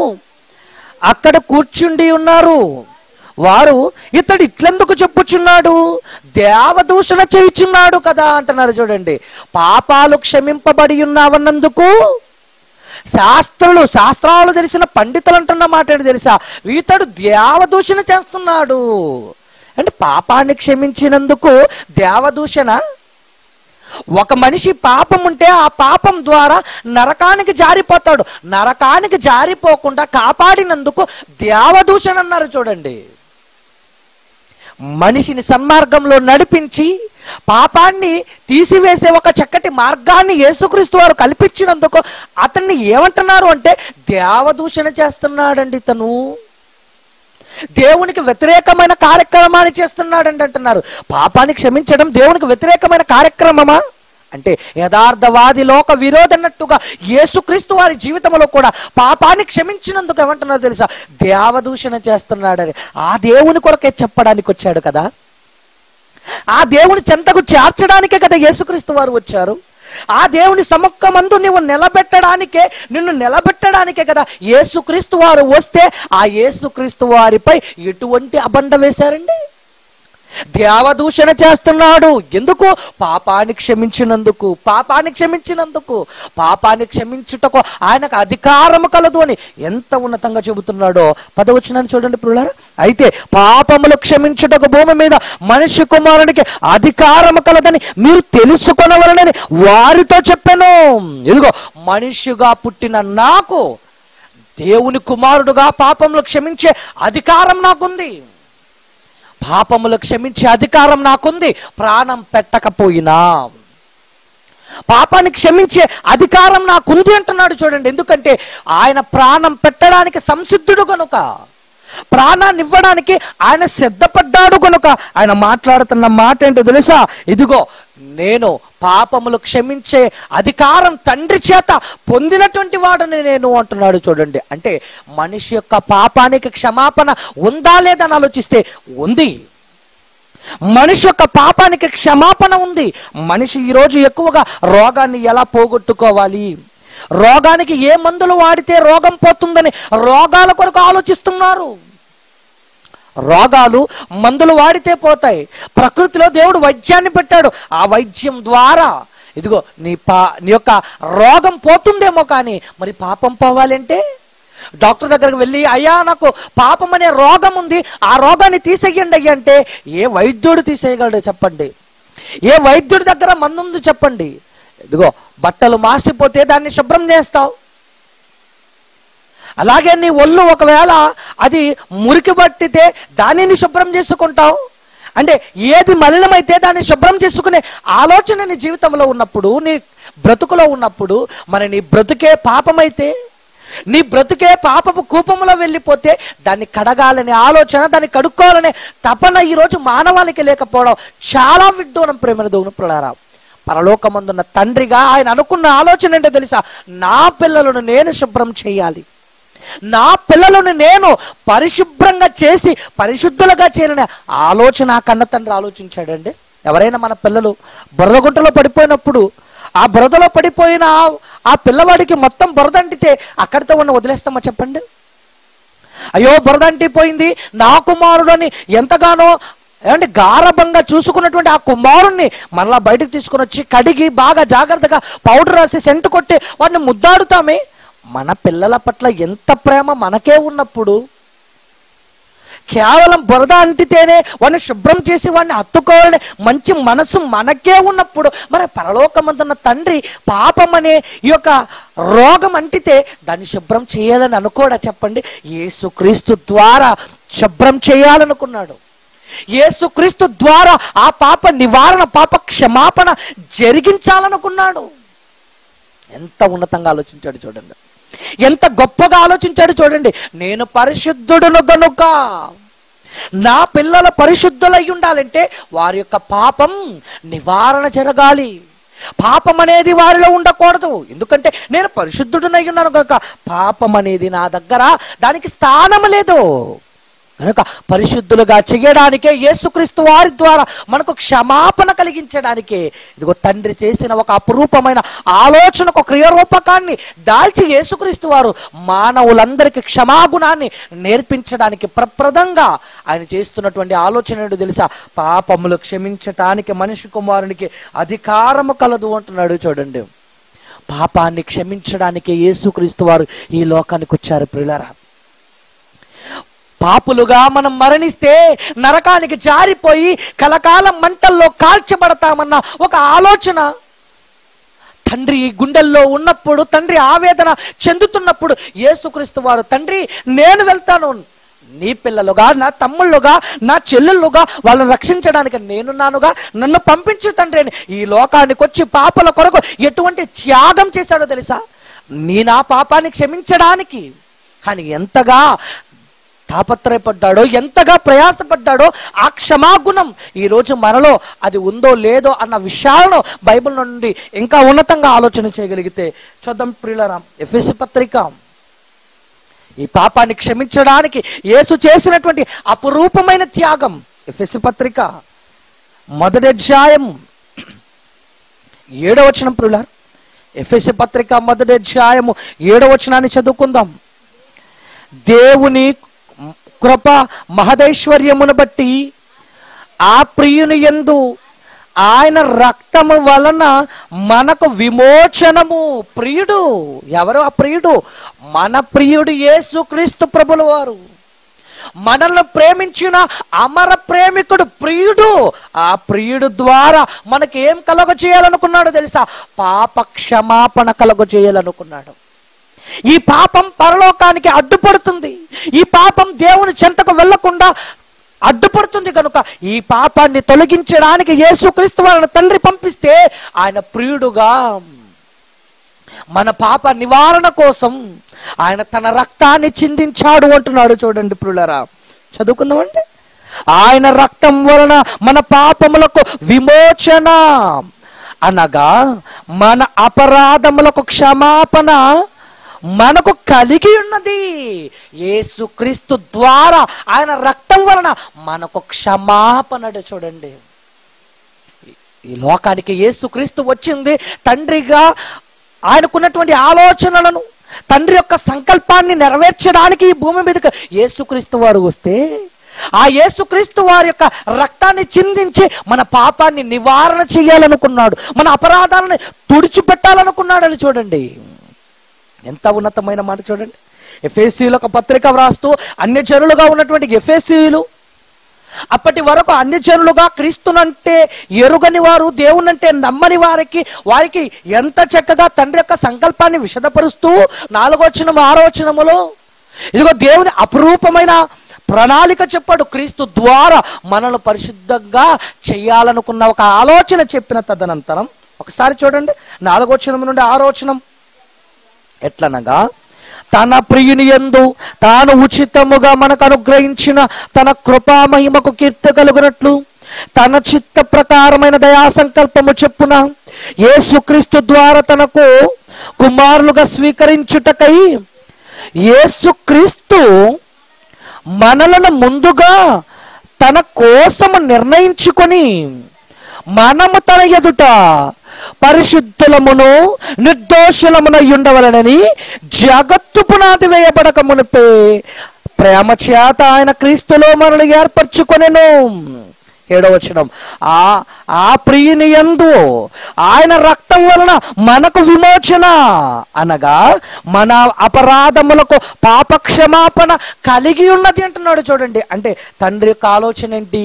Speaker 10: అక్కడ కూర్చుండి ఉన్నారు వారు ఇతడు ఇట్లెందుకు చెప్పుచున్నాడు దేవదూషణ చేయుచున్నాడు కదా అంటున్నారు చూడండి పాపాలు క్షమింపబడి ఉన్నావన్నందుకు శాస్త్రులు శాస్త్రాలు తెలిసిన పండితులు అంటున్న మాట ఏంటి తెలుసా ఇతడు దేవదూషణ చేస్తున్నాడు అంటే పాపాన్ని క్షమించినందుకు దేవదూషణ ఒక మనిషి పాపం ఉంటే ఆ పాపం ద్వారా నరకానికి జారిపోతాడు నరకానికి జారిపోకుండా కాపాడినందుకు దేవదూషణ అన్నారు చూడండి మనిషిని సన్మార్గంలో నడిపించి పాపాన్ని తీసివేసే ఒక చక్కటి మార్గాన్ని యేసుక్రీస్తు వారు కల్పించినందుకు అతన్ని ఏమంటున్నారు అంటే దేవదూషణ చేస్తున్నాడండి ఇతను దేవునికి వ్యతిరేకమైన కార్యక్రమాన్ని చేస్తున్నాడండి అంటున్నారు పాపాన్ని క్షమించడం దేవునికి వ్యతిరేకమైన కార్యక్రమమా అంటే యథార్థవాది లోక విరోధన్నట్టుగా యేసుక్రీస్తు వారి జీవితంలో కూడా పాపాన్ని క్షమించినందుకు ఏమంటున్నారో తెలుసా దేవదూషణ చేస్తున్నాడని ఆ దేవుని కొరకే చెప్పడానికి వచ్చాడు కదా ఆ దేవుని చెంతకు చేర్చడానికే కదా యేసుక్రీస్తు వారు వచ్చారు ఆ దేవుని సముఖమందు నువ్వు నిలబెట్టడానికే నిన్ను నిలబెట్టడానికే కదా యేసుక్రీస్తు వారు వస్తే ఆ యేసుక్రీస్తు వారిపై ఎటువంటి అబండ వేశారండి దేవదూషణ చేస్తున్నాడు ఎందుకు పాపాన్ని క్షమించినందుకు పాపాన్ని క్షమించినందుకు పాపాన్ని క్షమించుటకు ఆయనకు అధికారము కలదు అని ఎంత ఉన్నతంగా చెబుతున్నాడో పదవచనాన్ని చూడండి పిల్లలారా అయితే పాపములు క్షమించుటకు భూమి మీద మనిషి కుమారునికి అధికారము కలదని మీరు తెలుసుకొనవలనని వారితో చెప్పాను ఇదిగో మనిషిగా పుట్టిన నాకు దేవుని కుమారుడుగా పాపములు క్షమించే అధికారం నాకుంది పాపములు క్షమించే అధికారం నాకుంది ప్రాణం పెట్టకపోయినా పాపాన్ని క్షమించే అధికారం నాకుంది అంటున్నాడు చూడండి ఎందుకంటే ఆయన ప్రాణం పెట్టడానికి సంసిద్ధుడు కనుక ప్రాణాన్ని ఇవ్వడానికి ఆయన సిద్ధపడ్డాడు కనుక ఆయన మాట్లాడుతున్న మాట ఏంటో తెలుసా ఇదిగో నేను పాపములు క్షమించే అధికారం తండ్రి చేత పొందినటువంటి వాడని నేను అంటున్నాడు చూడండి అంటే మనిషి యొక్క పాపానికి క్షమాపణ ఉందా లేదని ఆలోచిస్తే ఉంది మనిషి యొక్క పాపానికి క్షమాపణ ఉంది మనిషి ఈరోజు ఎక్కువగా రోగాన్ని ఎలా పోగొట్టుకోవాలి రోగానికి ఏ మందులు వాడితే రోగం పోతుందని రోగాల కొరకు ఆలోచిస్తున్నారు రోగాలు మందులు వాడితే పోతాయి ప్రకృతిలో దేవుడు వైద్యాన్ని పెట్టాడు ఆ వైద్యం ద్వారా ఇదిగో నీ పా నీ యొక్క రోగం పోతుందేమో కానీ మరి పాపం పోవాలంటే డాక్టర్ దగ్గరకు వెళ్ళి అయ్యా నాకు పాపం అనే రోగం ఉంది ఆ రోగాన్ని తీసేయండి అయ్యా అంటే ఏ వైద్యుడు తీసేయగలడు చెప్పండి ఏ వైద్యుడి దగ్గర మందుంది చెప్పండి ఇదిగో బట్టలు మాసిపోతే దాన్ని శుభ్రం చేస్తావు అలాగే నీ ఒళ్ళు ఒకవేళ అది మురికి పట్టితే దానిని శుభ్రం చేసుకుంటావు అంటే ఏది మలినమైతే దాన్ని శుభ్రం చేసుకునే ఆలోచన నీ జీవితంలో ఉన్నప్పుడు నీ బ్రతుకులో ఉన్నప్పుడు మరి నీ బ్రతుకే పాపమైతే నీ బ్రతుకే పాపపు కూపంలో వెళ్ళిపోతే దాన్ని కడగాలనే ఆలోచన దాన్ని కడుక్కోవాలనే తపన ఈరోజు మానవాళికి లేకపోవడం చాలా విడ్డూరం ప్రేమల దోను ప్రళారా పరలోకమందున్న తండ్రిగా ఆయన అనుకున్న ఆలోచన ఏంటో తెలుసా నా పిల్లలను నేను శుభ్రం చేయాలి నా పిల్లలను నేను పరిశుభ్రంగా చేసి పరిశుద్ధులుగా చేయాలనే ఆలోచన ఆ కన్న తండ్రి ఆలోచించాడండి ఎవరైనా మన పిల్లలు బురదగుంటలో పడిపోయినప్పుడు ఆ బురదలో పడిపోయిన ఆ- ఆ పిల్లవాడికి మొత్తం బురద అంటితే అక్కడితో ఉన్న వదిలేస్తామా చెప్పండి అయ్యో బురద అంటిపోయింది నా కుమారుడని ఎంతగానో ఏమంటే గారభంగా చూసుకున్నటువంటి ఆ కుమారుణ్ణి మళ్ళా బయటకు తీసుకుని వచ్చి కడిగి బాగా జాగ్రత్తగా పౌడర్ రాసి సెంటు కొట్టి వాడిని ముద్దాడుతామే మన పిల్లల పట్ల ఎంత ప్రేమ మనకే ఉన్నప్పుడు కేవలం బురద అంటితేనే వాడిని శుభ్రం చేసి వాడిని హత్తుకోవాలని మంచి మనసు మనకే ఉన్నప్పుడు మరి పరలోకమందున్న తండ్రి పాపం అనే ఈ యొక్క రోగం అంటితే దాన్ని శుభ్రం చేయాలని అనుకోడా చెప్పండి యేసుక్రీస్తు ద్వారా శుభ్రం చేయాలనుకున్నాడు యేసుక్రీస్తు ద్వారా ఆ పాప నివారణ పాప క్షమాపణ జరిగించాలనుకున్నాడు ఎంత ఉన్నతంగా ఆలోచించాడు చూడండి ఎంత గొప్పగా ఆలోచించాడు చూడండి నేను పరిశుద్ధుడును గనుక నా పిల్లల పరిశుద్ధులై ఉండాలంటే వారి యొక్క పాపం నివారణ జరగాలి పాపం అనేది వారిలో ఉండకూడదు ఎందుకంటే నేను పరిశుద్ధుడినై ఉన్నాను కనుక పాపం అనేది నా దగ్గర దానికి స్థానం లేదు కనుక పరిశుద్ధులుగా చేయడానికే యేసుక్రీస్తు వారి ద్వారా మనకు క్షమాపణ కలిగించడానికే ఇదిగో తండ్రి చేసిన ఒక అపురూపమైన ఆలోచనకు క్రియారూపకాన్ని దాల్చి యేసుక్రీస్తు వారు మానవులందరికీ క్షమాగుణాన్ని నేర్పించడానికి ప్రప్రదంగా ఆయన చేస్తున్నటువంటి ఆలోచన ఏంటో తెలుసా పాపములు క్షమించటానికి మనిషి కుమారునికి అధికారము కలదు అంటున్నాడు చూడండి పాపాన్ని క్షమించడానికి యేసుక్రీస్తు వారు ఈ లోకానికి వచ్చారు ప్రియులరా పాపులుగా మనం మరణిస్తే నరకానికి జారిపోయి కలకాలం మంటల్లో కాల్చబడతామన్న ఒక ఆలోచన తండ్రి గుండెల్లో ఉన్నప్పుడు తండ్రి ఆవేదన చెందుతున్నప్పుడు యేసుక్రీస్తు వారు తండ్రి నేను వెళ్తాను నీ పిల్లలుగా నా తమ్ముళ్ళుగా నా చెల్లెళ్ళుగా వాళ్ళని రక్షించడానికి నేనున్నానుగా నన్ను పంపించు తండ్రి అని ఈ లోకానికి వచ్చి పాపల కొరకు ఎటువంటి త్యాగం చేశాడో తెలుసా నీ నా పాపాన్ని క్షమించడానికి కానీ ఎంతగా తాపత్రయపడ్డాడో ఎంతగా ప్రయాసపడ్డాడో ఆ క్షమాగుణం ఈరోజు మనలో అది ఉందో లేదో అన్న విషయాలను బైబిల్ నుండి ఇంకా ఉన్నతంగా ఆలోచన చేయగలిగితే చూద్దాం ప్రియులరాం ఎఫ్ఎస్ పత్రిక ఈ పాపాన్ని క్షమించడానికి యేసు చేసినటువంటి అపురూపమైన త్యాగం ఎఫ్ఎస్ పత్రిక మొదటి అధ్యాయం ఏడవ వచనం ప్రియులార్ ఎఫ్ఎస్ పత్రిక మొదటి అధ్యాయము ఏడవ వచనాన్ని చదువుకుందాం దేవుని కృప మహదైశ్వర్యమును బట్టి ఆ ప్రియుని యందు ఆయన రక్తము వలన మనకు విమోచనము ప్రియుడు ఎవరు ఆ ప్రియుడు మన ప్రియుడు యేసుక్రీస్తు ప్రభుల వారు మనల్ని ప్రేమించిన అమర ప్రేమికుడు ప్రియుడు ఆ ప్రియుడు ద్వారా మనకి ఏం కలగ చేయాలనుకున్నాడో తెలుసా పాప క్షమాపణ కలగ చేయాలనుకున్నాడు ఈ పాపం పరలోకానికి అడ్డుపడుతుంది ఈ పాపం దేవుని చెంతకు వెళ్లకుండా అడ్డుపడుతుంది కనుక ఈ పాపాన్ని తొలగించడానికి యేసుక్రీస్తు వారిని తండ్రి పంపిస్తే ఆయన ప్రియుడుగా మన పాప నివారణ కోసం ఆయన తన రక్తాన్ని చిందించాడు అంటున్నాడు చూడండి ప్రియులరా చదువుకుందామంటే ఆయన రక్తం వలన మన పాపములకు విమోచన అనగా మన అపరాధములకు క్షమాపణ మనకు కలిగి ఉన్నది యేసుక్రీస్తు ద్వారా ఆయన రక్తం వలన మనకు క్షమాపణడు చూడండి ఈ లోకానికి యేసుక్రీస్తు వచ్చింది తండ్రిగా ఆయనకున్నటువంటి ఆలోచనలను తండ్రి యొక్క సంకల్పాన్ని నెరవేర్చడానికి ఈ భూమి మీదకి యేసుక్రీస్తు వారు వస్తే ఆ యేసుక్రీస్తు వారి యొక్క రక్తాన్ని చిందించి మన పాపాన్ని నివారణ చేయాలనుకున్నాడు మన అపరాధాలను తుడిచిపెట్టాలనుకున్నాడు అని చూడండి ఎంత ఉన్నతమైన మాట చూడండి ఎఫ్ఎస్సీలు ఒక పత్రిక వ్రాస్తూ అన్యజనులుగా ఉన్నటువంటి ఎఫ్ఎస్సీలు అప్పటి వరకు అన్యజనులుగా క్రీస్తునంటే ఎరుగని వారు దేవునంటే నమ్మని వారికి వారికి ఎంత చక్కగా తండ్రి యొక్క సంకల్పాన్ని విషదపరుస్తూ నాలుగోచనము ఆరోచనములో ఇదిగో దేవుని అపురూపమైన ప్రణాళిక చెప్పాడు క్రీస్తు ద్వారా మనల్ని పరిశుద్ధంగా చేయాలనుకున్న ఒక ఆలోచన చెప్పిన తదనంతరం ఒకసారి చూడండి నాలుగోచనం నుండి ఆరోచనం ఎట్లనగా తన ప్రియుని యందు తాను ఉచితముగా మనకు అనుగ్రహించిన తన కృపామహిమకు కీర్తి కలుగునట్లు తన చిత్త ప్రకారమైన దయా సంకల్పము చెప్పున యేసుక్రీస్తు ద్వారా తనకు కుమారులుగా స్వీకరించుటకై యేసుక్రీస్తు మనలను ముందుగా తన కోసము నిర్ణయించుకొని మనము తన ఎదుట పరిశుద్ధులమును నిర్దోషులమునై ఉండవలనని జగత్తు పునాది వేయబడక మునిపే ప్రేమ చేత ఆయన క్రీస్తులో మనల్ని ఏర్పరచుకొనెను ఏడవచనం ఆ ఆ ప్రియుని యందు ఆయన రక్తం వలన మనకు విమోచన అనగా మన అపరాధములకు పాప క్షమాపణ కలిగి ఉన్నది అంటున్నాడు చూడండి అంటే తండ్రి యొక్క ఆలోచన ఏంటి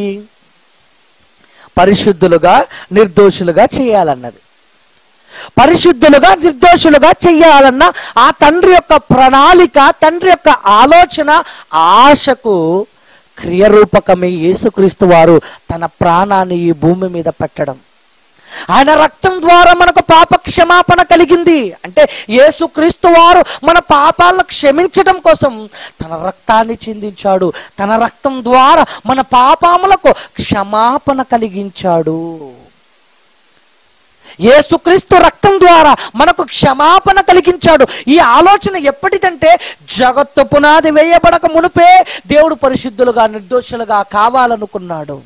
Speaker 10: పరిశుద్ధులుగా నిర్దోషులుగా చేయాలన్నది పరిశుద్ధులుగా నిర్దోషులుగా చెయ్యాలన్న ఆ తండ్రి యొక్క ప్రణాళిక తండ్రి యొక్క ఆలోచన ఆశకు క్రియరూపకమే యేసుక్రీస్తు వారు తన ప్రాణాన్ని ఈ భూమి మీద పెట్టడం ఆయన రక్తం ద్వారా మనకు పాప క్షమాపణ కలిగింది అంటే యేసుక్రీస్తు వారు మన పాపాలను క్షమించడం కోసం తన రక్తాన్ని చిందించాడు తన రక్తం ద్వారా మన పాపములకు క్షమాపణ కలిగించాడు యేసుక్రీస్తు రక్తం ద్వారా మనకు క్షమాపణ కలిగించాడు ఈ ఆలోచన ఎప్పటిదంటే జగత్తు పునాది వేయబడక మునుపే దేవుడు పరిశుద్ధులుగా నిర్దోషులుగా కావాలనుకున్నాడు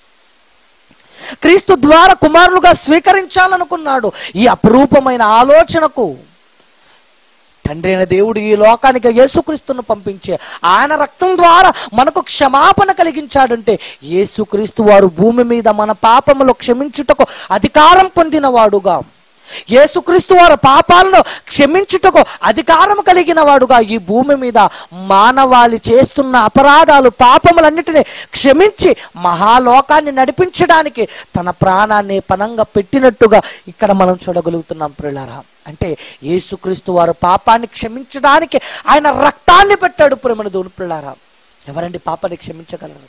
Speaker 10: క్రీస్తు ద్వారా కుమారులుగా స్వీకరించాలనుకున్నాడు ఈ అపురూపమైన ఆలోచనకు తండ్రి అయిన దేవుడు ఈ లోకానికి యేసుక్రీస్తును పంపించే ఆయన రక్తం ద్వారా మనకు క్షమాపణ కలిగించాడంటే యేసుక్రీస్తు వారు భూమి మీద మన పాపములు క్షమించుటకు అధికారం పొందినవాడుగా యేసుక్రీస్తు వారు పాపాలను క్షమించుటకు అధికారం కలిగిన వాడుగా ఈ భూమి మీద మానవాళి చేస్తున్న అపరాధాలు పాపములన్నిటినీ క్షమించి మహాలోకాన్ని నడిపించడానికి తన ప్రాణాన్ని పనంగా పెట్టినట్టుగా ఇక్కడ మనం చూడగలుగుతున్నాం ప్రియులారా అంటే యేసుక్రీస్తు వారు పాపాన్ని క్షమించడానికి ఆయన రక్తాన్ని పెట్టాడు ప్రేమను దోని పిల్లారా ఎవరండి పాపాన్ని క్షమించగలరు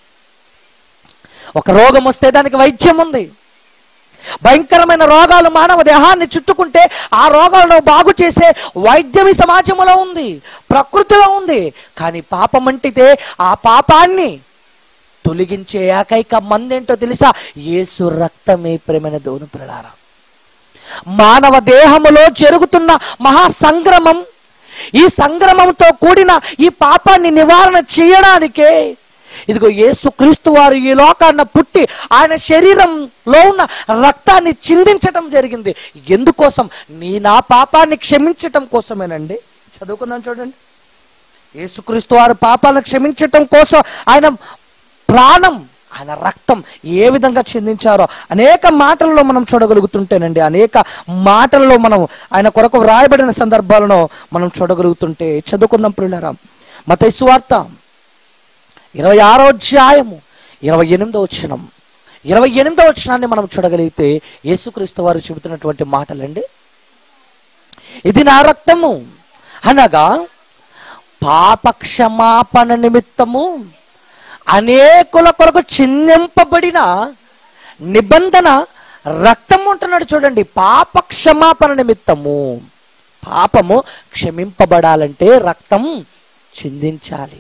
Speaker 10: ఒక రోగం వస్తే దానికి వైద్యం ఉంది భయంకరమైన రోగాలు మానవ దేహాన్ని చుట్టుకుంటే ఆ రోగాలను బాగు చేసే వైద్యం ఈ సమాజంలో ఉంది ప్రకృతిలో ఉంది కానీ పాపం అంటితే ఆ పాపాన్ని తొలగించే ఏకైక మందేంటో తెలుసా యేసు రక్తమే ప్రేమైన దోను పిల్లారా మానవ దేహములో జరుగుతున్న మహా సంగ్రమం ఈ సంగ్రమంతో కూడిన ఈ పాపాన్ని నివారణ చేయడానికే ఇదిగో యేసు క్రీస్తు వారు ఈ లోకాన్న పుట్టి ఆయన శరీరంలో ఉన్న రక్తాన్ని చిందించటం జరిగింది ఎందుకోసం నీ నా పాపాన్ని క్షమించటం కోసమేనండి చదువుకుందాం చూడండి యేసుక్రీస్తు వారు పాపాలను క్షమించటం కోసం ఆయన ప్రాణం ఆయన రక్తం ఏ విధంగా చెందించారో అనేక మాటల్లో మనం చూడగలుగుతుంటేనండి అనేక మాటల్లో మనం ఆయన కొరకు వ్రాయబడిన సందర్భాలను మనం చూడగలుగుతుంటే చదువుకుందాం ప్రియులారా మత సువార్త ఇరవై ఆరో అధ్యాయము ఇరవై ఎనిమిదో వచ్చినం ఇరవై ఎనిమిదో వచ్చినాన్ని మనం చూడగలిగితే యేసుక్రీస్తు వారు చెబుతున్నటువంటి మాటలండి ఇది నా రక్తము అనగా పాప క్షమాపణ నిమిత్తము అనేకుల కొరకు చిందింపబడిన నిబంధన రక్తం ఉంటున్నాడు చూడండి పాప క్షమాపణ నిమిత్తము పాపము క్షమింపబడాలంటే రక్తం చిందించాలి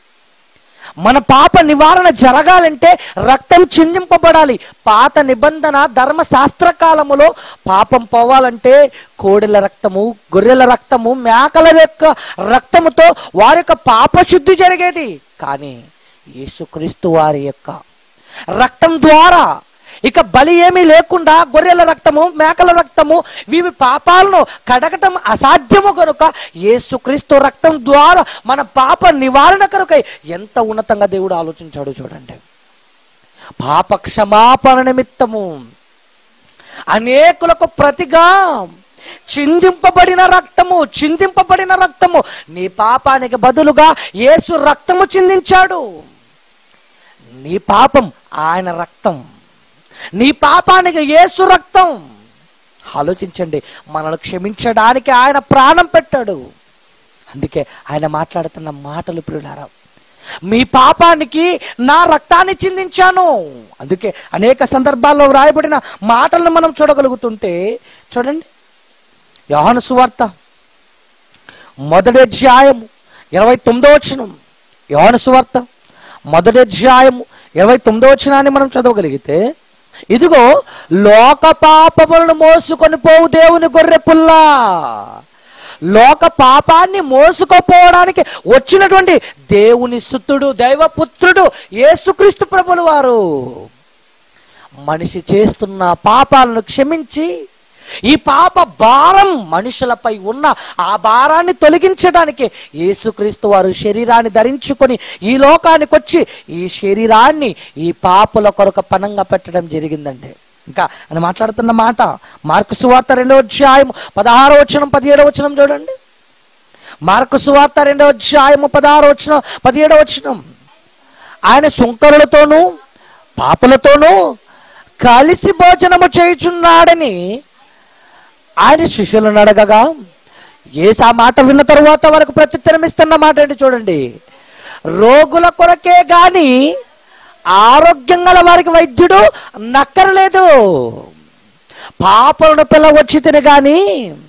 Speaker 10: మన పాప నివారణ జరగాలంటే రక్తం చిందింపబడాలి పాత నిబంధన ధర్మశాస్త్ర కాలములో పాపం పోవాలంటే కోడెల రక్తము గొర్రెల రక్తము మేకల యొక్క రక్తముతో వారి యొక్క పాపశుద్ధి జరిగేది కానీ యేసుక్రీస్తు వారి యొక్క రక్తం ద్వారా ఇక బలి ఏమీ లేకుండా గొర్రెల రక్తము మేకల రక్తము వీవి పాపాలను కడగటం అసాధ్యము కనుక యేసుక్రీస్తు రక్తం ద్వారా మన పాప నివారణ కనుక ఎంత ఉన్నతంగా దేవుడు ఆలోచించాడు చూడండి పాప క్షమాపణ నిమిత్తము అనేకులకు ప్రతిగా చిందింపబడిన రక్తము చిందింపబడిన రక్తము నీ పాపానికి బదులుగా యేసు రక్తము చిందించాడు నీ పాపం ఆయన రక్తం నీ పాపానికి యేసు రక్తం ఆలోచించండి మనల్ని క్షమించడానికి ఆయన ప్రాణం పెట్టాడు అందుకే ఆయన మాట్లాడుతున్న మాటలు ప్రియులారా మీ పాపానికి నా రక్తాన్ని చిందించాను అందుకే అనేక సందర్భాల్లో వ్రాయబడిన మాటలను మనం చూడగలుగుతుంటే చూడండి యోహాను సువార్త మొదటి అధ్యాయము ఇరవై తొమ్మిదో వచనం యోహాను సువార్త మొదటి అధ్యాయము ఇరవై తొమ్మిదో వచనాన్ని మనం చదవగలిగితే ఇదిగో లోక పాపములను మోసుకొని పోవు దేవుని గొర్రె పుల్లా లోక పాపాన్ని మోసుకుపోవడానికి వచ్చినటువంటి దేవుని సుతుడు దైవపుత్రుడు యేసుక్రీస్తు ప్రభులు వారు మనిషి చేస్తున్న పాపాలను క్షమించి ఈ పాప భారం మనుషులపై ఉన్న ఆ భారాన్ని తొలగించడానికి యేసుక్రీస్తు వారు శరీరాన్ని ధరించుకొని ఈ లోకానికి వచ్చి ఈ శరీరాన్ని ఈ పాపుల కొరకు పనంగా పెట్టడం జరిగిందండి ఇంకా అని మాట్లాడుతున్న మాట మార్కు సువార్త రెండో అధ్యాయం పదహారో వచనం పదిహేడో వచనం చూడండి మార్కు సువార్త రెండో అధ్యాయము పదహారో వచనం పదిహేడో వచనం ఆయన సుంకరులతోనూ పాపులతోనూ కలిసి భోజనము చేయుచున్నాడని ఆయన శిష్యులను అడగగా ఏసు ఆ మాట విన్న తరువాత వాళ్ళకు ప్రత్యుత్తరం ఇస్తున్న మాట ఏంటి చూడండి రోగుల కొరకే గాని ఆరోగ్యం గల వారికి వైద్యుడు నక్కరలేదు పాపలను పిలవచ్చి తిని గాని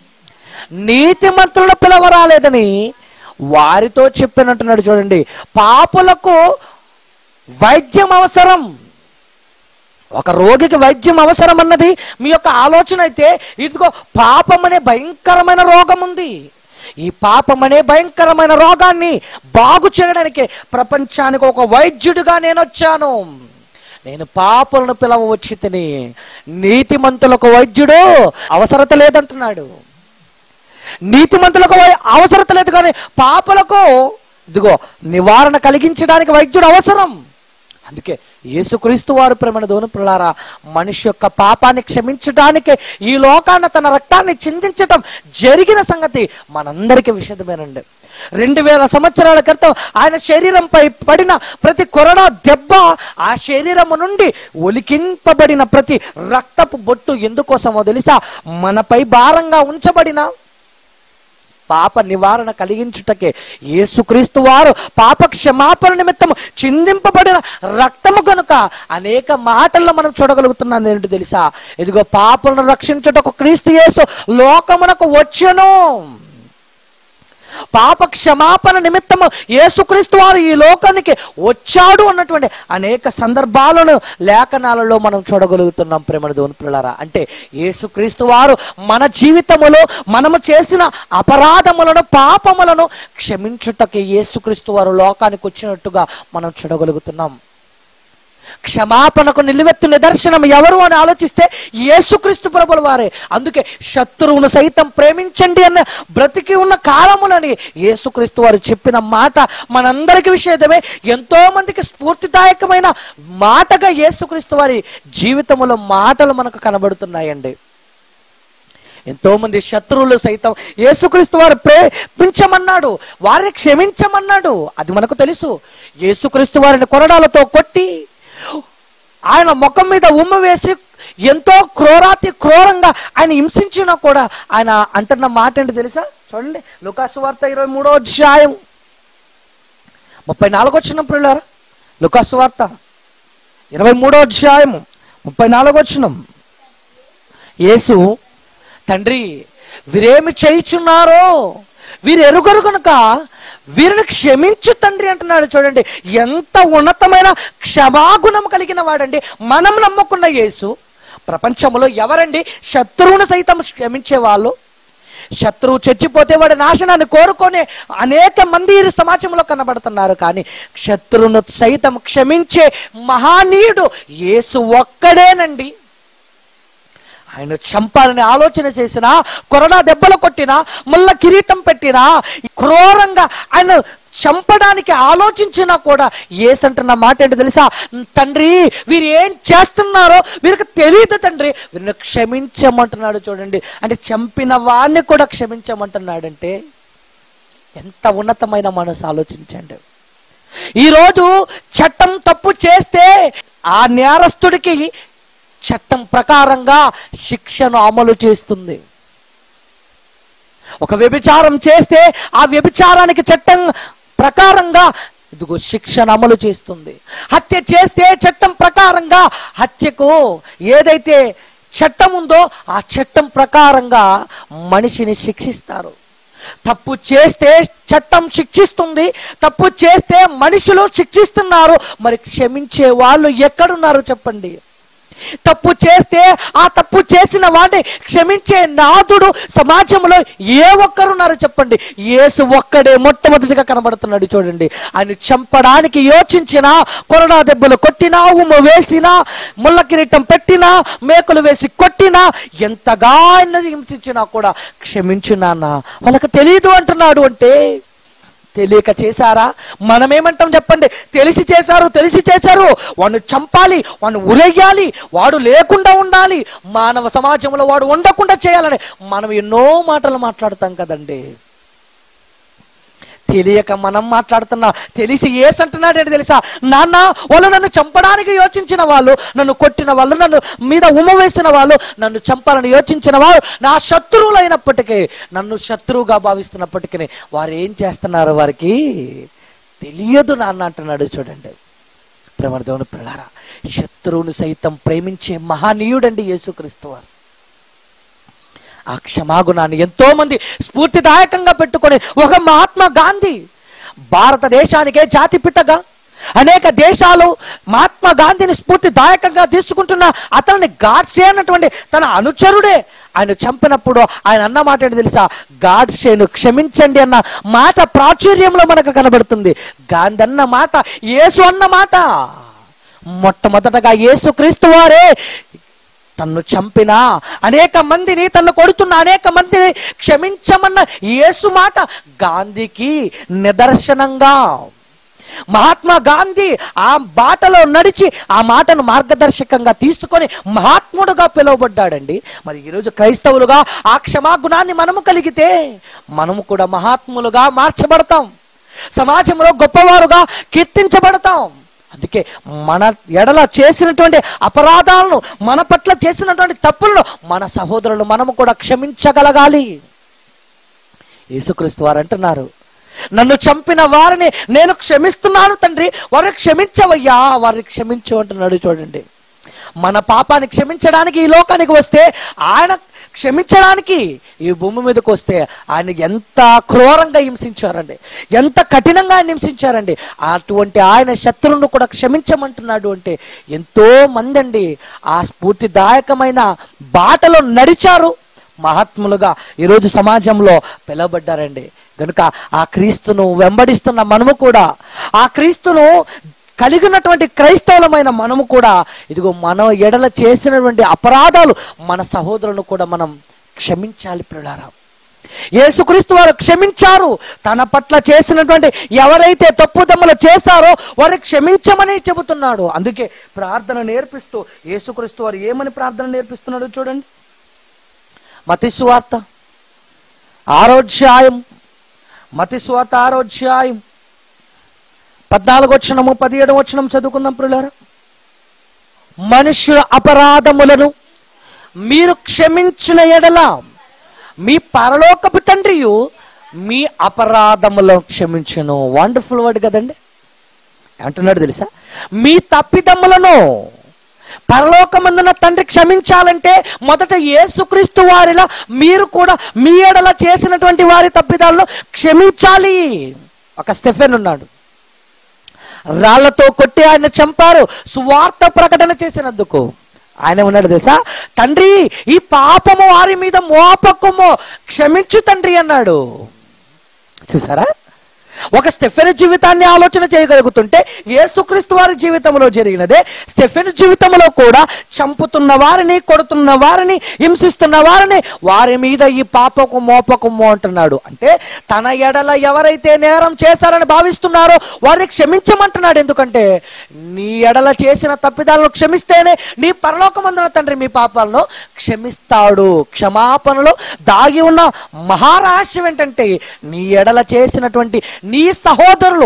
Speaker 10: నీతిమంతులను పిలవరాలేదని వారితో చెప్పినట్టున్నాడు చూడండి పాపులకు వైద్యం అవసరం ఒక రోగికి వైద్యం అవసరం అన్నది మీ యొక్క ఆలోచన అయితే ఇదిగో పాపం అనే భయంకరమైన రోగం ఉంది ఈ పాపం అనే భయంకరమైన రోగాన్ని బాగు చేయడానికి ప్రపంచానికి ఒక వైద్యుడిగా నేను వచ్చాను నేను పాపలను పిలవ వచ్చి తిని నీతిమంతులకు వైద్యుడు అవసరత లేదంటున్నాడు నీతిమంతులకు వై- అవసరత లేదు కానీ పాపలకు ఇదిగో నివారణ కలిగించడానికి వైద్యుడు అవసరం అందుకే యేసుక్రీస్తు వారు ప్రేమణ దోను పిల్లారా మనిషి యొక్క పాపాన్ని క్షమించడానికి ఈ లోకాన్ని తన రక్తాన్ని చిందించటం జరిగిన సంగతి మనందరికీ విషదమేనండి రెండు వేల సంవత్సరాల క్రితం ఆయన శరీరంపై పడిన ప్రతి కొరడా దెబ్బ ఆ శరీరము నుండి ఒలికింపబడిన ప్రతి రక్తపు బొట్టు ఎందుకోసమో తెలుసా మనపై భారంగా ఉంచబడిన పాప నివారణ కలిగించుటకే యేసుక్రీస్తు వారు పాప క్షమాపణ నిమిత్తం చిందింపబడిన రక్తము కనుక అనేక మాటల్లో మనం చూడగలుగుతున్నాం ఏంటో తెలుసా ఇదిగో పాపలను రక్షించుటకు క్రీస్తు యేసు లోకమునకు వచ్చెను పాప క్షమాపణ నిమిత్తము యేసుక్రీస్తు వారు ఈ లోకానికి వచ్చాడు అన్నటువంటి అనేక సందర్భాలను లేఖనాలలో మనం చూడగలుగుతున్నాం ప్రేమణ దేవుని పిల్లరా అంటే యేసుక్రీస్తు వారు మన జీవితములో మనము చేసిన అపరాధములను పాపములను క్షమించుటకి యేసుక్రీస్తు వారు లోకానికి వచ్చినట్టుగా మనం చూడగలుగుతున్నాం క్షమాపణకు నిలువెత్తు నిదర్శనం ఎవరు అని ఆలోచిస్తే యేసుక్రీస్తు ప్రభుల వారే అందుకే శత్రువును సైతం ప్రేమించండి అన్న బ్రతికి ఉన్న కాలములని యేసుక్రీస్తు వారు చెప్పిన మాట మనందరికి విషయమే ఎంతో మందికి స్ఫూర్తిదాయకమైన మాటగా యేసుక్రీస్తు వారి జీవితంలో మాటలు మనకు కనబడుతున్నాయండి ఎంతో మంది శత్రువులు సైతం యేసుక్రీస్తు వారు ప్రేమించమన్నాడు వారిని క్షమించమన్నాడు అది మనకు తెలుసు యేసుక్రీస్తు వారిని కొరడాలతో కొట్టి ఆయన ముఖం మీద ఉమ్మ వేసి ఎంతో క్రూరాతి క్రూరంగా ఆయన హింసించినా కూడా ఆయన అంటున్న మాట ఏంటి తెలుసా చూడండి లుకాసు వార్త ఇరవై మూడో అధ్యాయం ముప్పై నాలుగు వచ్చిన పిల్లరా లుకాసు వార్త ఇరవై మూడో అధ్యాయం ముప్పై నాలుగు వచ్చినం యేసు తండ్రి వీరేమి చేయుచున్నారో వీరు ఎరుగరు కనుక వీరిని క్షమించు తండ్రి అంటున్నాడు చూడండి ఎంత ఉన్నతమైన క్షమాగుణం కలిగిన వాడండి మనం నమ్మకున్న యేసు ప్రపంచంలో ఎవరండి శత్రువును సైతం క్షమించే వాళ్ళు శత్రువు చచ్చిపోతే వాడి నాశనాన్ని కోరుకొని అనేక మంది ఈ సమాజంలో కనబడుతున్నారు కానీ శత్రువును సైతం క్షమించే మహానీయుడు యేసు ఒక్కడేనండి ఆయన చంపాలని ఆలోచన చేసినా కొరడా దెబ్బలు కొట్టినా ముళ్ళ కిరీటం పెట్టినా క్రూరంగా ఆయన చంపడానికి ఆలోచించినా కూడా ఏసంటున్న మాట ఏంటో తెలుసా తండ్రి వీరు ఏం చేస్తున్నారో వీరికి తెలియదు తండ్రి వీరిని క్షమించమంటున్నాడు చూడండి అంటే చంపిన వాడిని కూడా క్షమించమంటున్నాడంటే ఎంత ఉన్నతమైన మనసు ఆలోచించండి ఈరోజు చట్టం తప్పు చేస్తే ఆ నేరస్తుడికి చట్టం ప్రకారంగా శిక్షను అమలు చేస్తుంది ఒక వ్యభిచారం చేస్తే ఆ వ్యభిచారానికి చట్టం ప్రకారంగా ఇదిగో శిక్షను అమలు చేస్తుంది హత్య చేస్తే చట్టం ప్రకారంగా హత్యకు ఏదైతే చట్టం ఉందో ఆ చట్టం ప్రకారంగా మనిషిని శిక్షిస్తారు తప్పు చేస్తే చట్టం శిక్షిస్తుంది తప్పు చేస్తే మనుషులు శిక్షిస్తున్నారు మరి క్షమించే వాళ్ళు ఎక్కడున్నారు చెప్పండి తప్పు చేస్తే ఆ తప్పు చేసిన వాడిని క్షమించే నాథుడు సమాజంలో ఏ ఒక్కరున్నారు చెప్పండి యేసు ఒక్కడే మొట్టమొదటిగా కనబడుతున్నాడు చూడండి ఆయన చంపడానికి యోచించినా కొరడా దెబ్బలు కొట్టినా ఉమ్ము వేసినా ముళ్ళ కిరీటం పెట్టినా మేకులు వేసి కొట్టినా ఎంతగా ఆయన హింసించినా కూడా క్షమించు నాన్న వాళ్ళకి తెలియదు అంటున్నాడు అంటే తెలియక చేశారా మనమేమంటాం చెప్పండి తెలిసి చేశారు తెలిసి చేశారు వాడిని చంపాలి వాడిని ఉరేయాలి వాడు లేకుండా ఉండాలి మానవ సమాజంలో వాడు ఉండకుండా చేయాలని మనం ఎన్నో మాటలు మాట్లాడతాం కదండి తెలియక మనం మాట్లాడుతున్నా తెలిసి ఏసంటున్నాడు ఏంటి తెలుసా నాన్న వాళ్ళు నన్ను చంపడానికి యోచించిన వాళ్ళు నన్ను కొట్టిన వాళ్ళు నన్ను మీద ఉమ్మ వేసిన వాళ్ళు నన్ను చంపాలని యోచించిన వారు నా శత్రువులైనప్పటికీ నన్ను శత్రువుగా భావిస్తున్నప్పటికీ వారు ఏం చేస్తున్నారు వారికి తెలియదు నాన్న అంటున్నాడు చూడండి ప్రేమ దేవుని పిల్లారా శత్రువుని సైతం ప్రేమించే మహానీయుడండి యేసుక్రీస్తు వారు ఆ క్షమాగుణాన్ని ఎంతో మంది స్ఫూర్తిదాయకంగా పెట్టుకొని ఒక మహాత్మా గాంధీ భారతదేశానికే జాతిపితగా అనేక దేశాలు మహాత్మా గాంధీని స్ఫూర్తిదాయకంగా తీసుకుంటున్న అతన్ని గాడ్సే అన్నటువంటి తన అనుచరుడే ఆయన చంపినప్పుడు ఆయన అన్న మాట ఏంటి తెలుసా గాడ్సేను క్షమించండి అన్న మాట ప్రాచుర్యంలో మనకు కనబడుతుంది గాంధీ అన్న మాట యేసు అన్న మాట మొట్టమొదటగా యేసు క్రీస్తు వారే తన్ను చంపిన అనేక మందిని తన్ను కొడుతున్న అనేక మందిని క్షమించమన్న యేసు మాట గాంధీకి నిదర్శనంగా మహాత్మా గాంధీ ఆ బాటలో నడిచి ఆ మాటను మార్గదర్శకంగా తీసుకొని మహాత్ముడుగా పిలువబడ్డాడండి మరి ఈరోజు క్రైస్తవులుగా ఆ క్షమాగుణాన్ని మనము కలిగితే మనము కూడా మహాత్ములుగా మార్చబడతాం సమాజంలో గొప్పవారుగా కీర్తించబడతాం అందుకే మన ఎడల చేసినటువంటి అపరాధాలను మన పట్ల చేసినటువంటి తప్పులను మన సహోదరులు మనము కూడా క్షమించగలగాలి యేసుక్రీస్తు వారు అంటున్నారు నన్ను చంపిన వారిని నేను క్షమిస్తున్నాను తండ్రి వారిని క్షమించవయ్యా వారిని క్షమించు అంటున్నాడు చూడండి మన పాపాన్ని క్షమించడానికి ఈ లోకానికి వస్తే ఆయన క్షమించడానికి ఈ భూమి మీదకి వస్తే ఆయన ఎంత క్రూరంగా హింసించారండి ఎంత కఠినంగా ఆయన హింసించారండి అటువంటి ఆయన శత్రువును కూడా క్షమించమంటున్నాడు అంటే ఎంతో మంది అండి ఆ స్ఫూర్తిదాయకమైన బాటలో నడిచారు మహాత్ములుగా ఈరోజు సమాజంలో పిలవబడ్డారండి కనుక ఆ క్రీస్తును వెంబడిస్తున్న మనము కూడా ఆ క్రీస్తును కలిగినటువంటి క్రైస్తవులమైన మనము కూడా ఇదిగో మన ఎడల చేసినటువంటి అపరాధాలు మన సహోదరులను కూడా మనం క్షమించాలి పిల్లారా యేసుక్రీస్తు వారు క్షమించారు తన పట్ల చేసినటువంటి ఎవరైతే తప్పుదమ్మలు చేశారో వారు క్షమించమని చెబుతున్నాడు అందుకే ప్రార్థన నేర్పిస్తూ యేసుక్రీస్తు వారు ఏమని ప్రార్థన నేర్పిస్తున్నాడు చూడండి మతి సువార్త ఆరోధ్యాయం మతి సువార్త ఆరోధ్యాయం పద్నాలుగు వచ్చినము పదిహేడు వచ్చినం చదువుకుందాం ప్రియులారా మనుషుల అపరాధములను మీరు క్షమించిన ఎడల మీ పరలోకపు తండ్రియు మీ అపరాధములను క్షమించును వండర్ఫుల్ వర్డ్ కదండి అంటున్నాడు తెలుసా మీ తప్పిదమ్ములను పరలోకమందున తండ్రి క్షమించాలంటే మొదట యేసుక్రీస్తు వారిలా మీరు కూడా మీ ఎడల చేసినటువంటి వారి తప్పిదాలను క్షమించాలి ఒక స్టెఫెన్ ఉన్నాడు రాళ్లతో కొట్టి ఆయన చంపారు సువార్త ప్రకటన చేసినందుకు ఆయన ఉన్నాడు తెలుసా తండ్రి ఈ పాపము వారి మీద మోపకము క్షమించు తండ్రి అన్నాడు చూసారా ఒక స్టెఫెన్ జీవితాన్ని ఆలోచన చేయగలుగుతుంటే యేసుక్రీస్తు వారి జీవితంలో జరిగినదే స్టెఫెన్ జీవితంలో కూడా చంపుతున్న వారిని కొడుతున్న వారిని హింసిస్తున్న వారిని వారి మీద ఈ పాపకు మోపకము అంటున్నాడు అంటే తన ఎడల ఎవరైతే నేరం చేశారని భావిస్తున్నారో వారిని క్షమించమంటున్నాడు ఎందుకంటే నీ ఎడల చేసిన తప్పిదాలను క్షమిస్తేనే నీ పరలోకమందున తండ్రి మీ పాపాలను క్షమిస్తాడు క్షమాపణలో దాగి ఉన్న మహారహస్యం ఏంటంటే నీ ఎడల చేసినటువంటి నీ సహోదరులు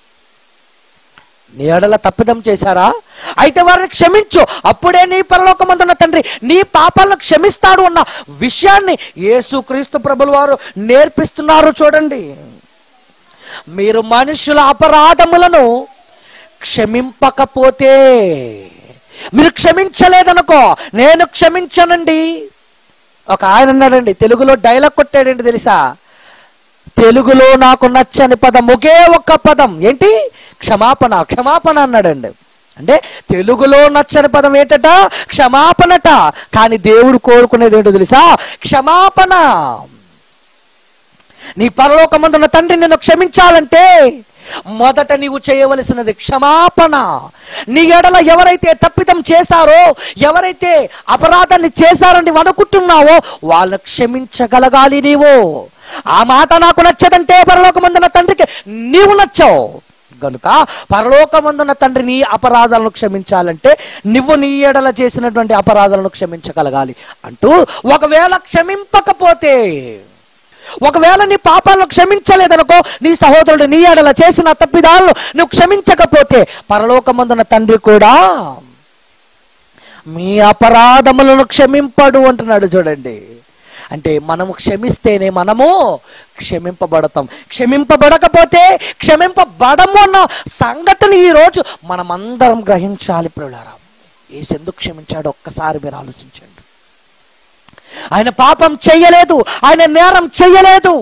Speaker 10: నీ ఎడల తప్పిదం చేశారా అయితే వారిని క్షమించు అప్పుడే నీ పరలోకమందున్న తండ్రి నీ పాపాలను క్షమిస్తాడు అన్న విషయాన్ని యేసు క్రీస్తు ప్రభుల వారు నేర్పిస్తున్నారు చూడండి మీరు మనుషుల అపరాధములను క్షమింపకపోతే మీరు క్షమించలేదనుకో నేను క్షమించనండి ఒక ఆయన అన్నాడండి తెలుగులో డైలాగ్ కొట్టాడండి తెలుసా తెలుగులో నాకు నచ్చని పదం ఒకే ఒక్క పదం ఏంటి క్షమాపణ క్షమాపణ అన్నాడండి అంటే తెలుగులో నచ్చని పదం ఏంటట క్షమాపణట కానీ దేవుడు కోరుకునేది ఏంటో తెలుసా క్షమాపణ నీ పరలోకమందున్న తండ్రి నిన్ను క్షమించాలంటే మొదట నీవు చేయవలసినది క్షమాపణ నీ ఎడల ఎవరైతే తప్పిదం చేశారో ఎవరైతే అపరాధాన్ని చేశారని నువ్వు అనుకుంటున్నావో వాళ్ళని క్షమించగలగాలి నీవు ఆ మాట నాకు నచ్చదంటే పరలోకమందున్న తండ్రికి నీవు నచ్చావు గనుక పరలోకమందున్న తండ్రి నీ అపరాధాలను క్షమించాలంటే నువ్వు నీ ఎడల చేసినటువంటి అపరాధాలను క్షమించగలగాలి అంటూ ఒకవేళ క్షమింపకపోతే ఒకవేళ నీ పాపాలను క్షమించలేదనుకో నీ సహోదరుడు నీ ఎడల చేసిన తప్పిదాలను నువ్వు క్షమించకపోతే పరలోకమందున తండ్రి కూడా మీ అపరాధములను క్షమింపడు అంటున్నాడు చూడండి అంటే మనము క్షమిస్తేనే మనము క్షమింపబడతాం క్షమింపబడకపోతే క్షమింపబడము అన్న సంగతిని ఈరోజు మనమందరం గ్రహించాలి ప్రియులారా ఏసు ఎందుకు క్షమించాడు ఒక్కసారి మీరు ఆలోచించండి ఆయన పాపం చెయ్యలేదు ఆయన నేరం చెయ్యలేదు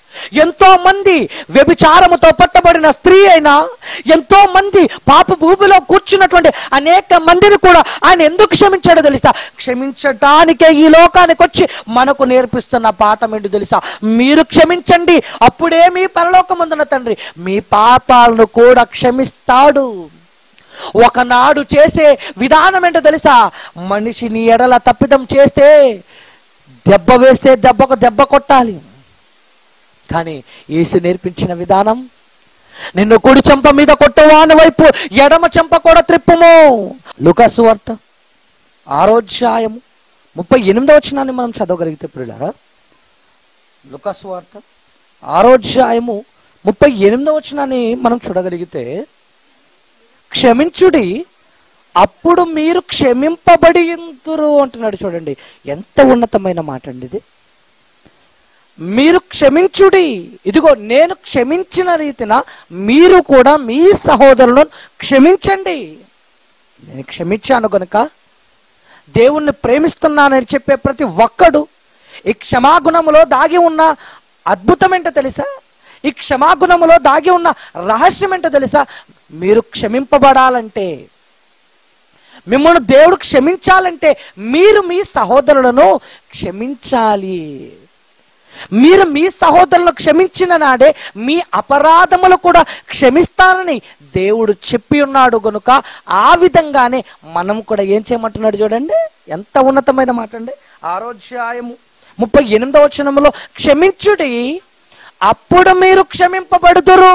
Speaker 10: ఎంతో మంది వ్యభిచారముతో పట్టబడిన స్త్రీ అయినా ఎంతో మంది పాప భూమిలో కూర్చున్నటువంటి అనేక మందిని కూడా ఆయన ఎందుకు క్షమించాడో తెలుసా క్షమించటానికే ఈ లోకానికి వచ్చి మనకు నేర్పిస్తున్న పాఠం ఏంటి తెలుసా మీరు క్షమించండి అప్పుడే మీ పరలోకమందున తండ్రి మీ పాపాలను కూడా క్షమిస్తాడు ఒకనాడు చేసే విధానం ఏంటో తెలుసా మనిషిని ఎడల తప్పిదం చేస్తే దెబ్బ వేస్తే దెబ్బకు దెబ్బ కొట్టాలి కానీ యేసు నేర్పించిన విధానం నిన్ను కుడి చెంప మీద కొట్టువాని వైపు ఎడమ చెంప కూడా త్రిప్పుము లుకాసు వార్త ఆరోధ్యాయము ముప్పై ఎనిమిదో వచనాన్ని మనం చదవగలిగితే పిల్లారా లుకాసు వార్త ఆరోధ్యాయము ముప్పై ఎనిమిదో వచనాన్ని మనం చూడగలిగితే క్షమించుడి అప్పుడు మీరు క్షమింపబడి ఎందురు అంటున్నాడు చూడండి ఎంత ఉన్నతమైన మాట అండి ఇది మీరు క్షమించుడి ఇదిగో నేను క్షమించిన రీతిన మీరు కూడా మీ సహోదరులను క్షమించండి నేను క్షమించాను గనుక దేవుణ్ణి ప్రేమిస్తున్నానని చెప్పే ప్రతి ఒక్కడు ఈ క్షమాగుణములో దాగి ఉన్న అద్భుతం ఏంటో తెలుసా ఈ క్షమాగుణములో దాగి ఉన్న రహస్యం ఏంటో తెలుసా మీరు క్షమింపబడాలంటే మిమ్మల్ని దేవుడు క్షమించాలంటే మీరు మీ సహోదరులను క్షమించాలి మీరు మీ సహోదరులను క్షమించిన నాడే మీ అపరాధములు కూడా క్షమిస్తానని దేవుడు చెప్పి ఉన్నాడు గనుక ఆ విధంగానే మనం కూడా ఏం చేయమంటున్నాడు చూడండి ఎంత ఉన్నతమైన మాట అండి ఆరోధ్యాయము ముప్పై ఎనిమిదవ వచనములో క్షమించుడి అప్పుడు మీరు క్షమింపబడుదురు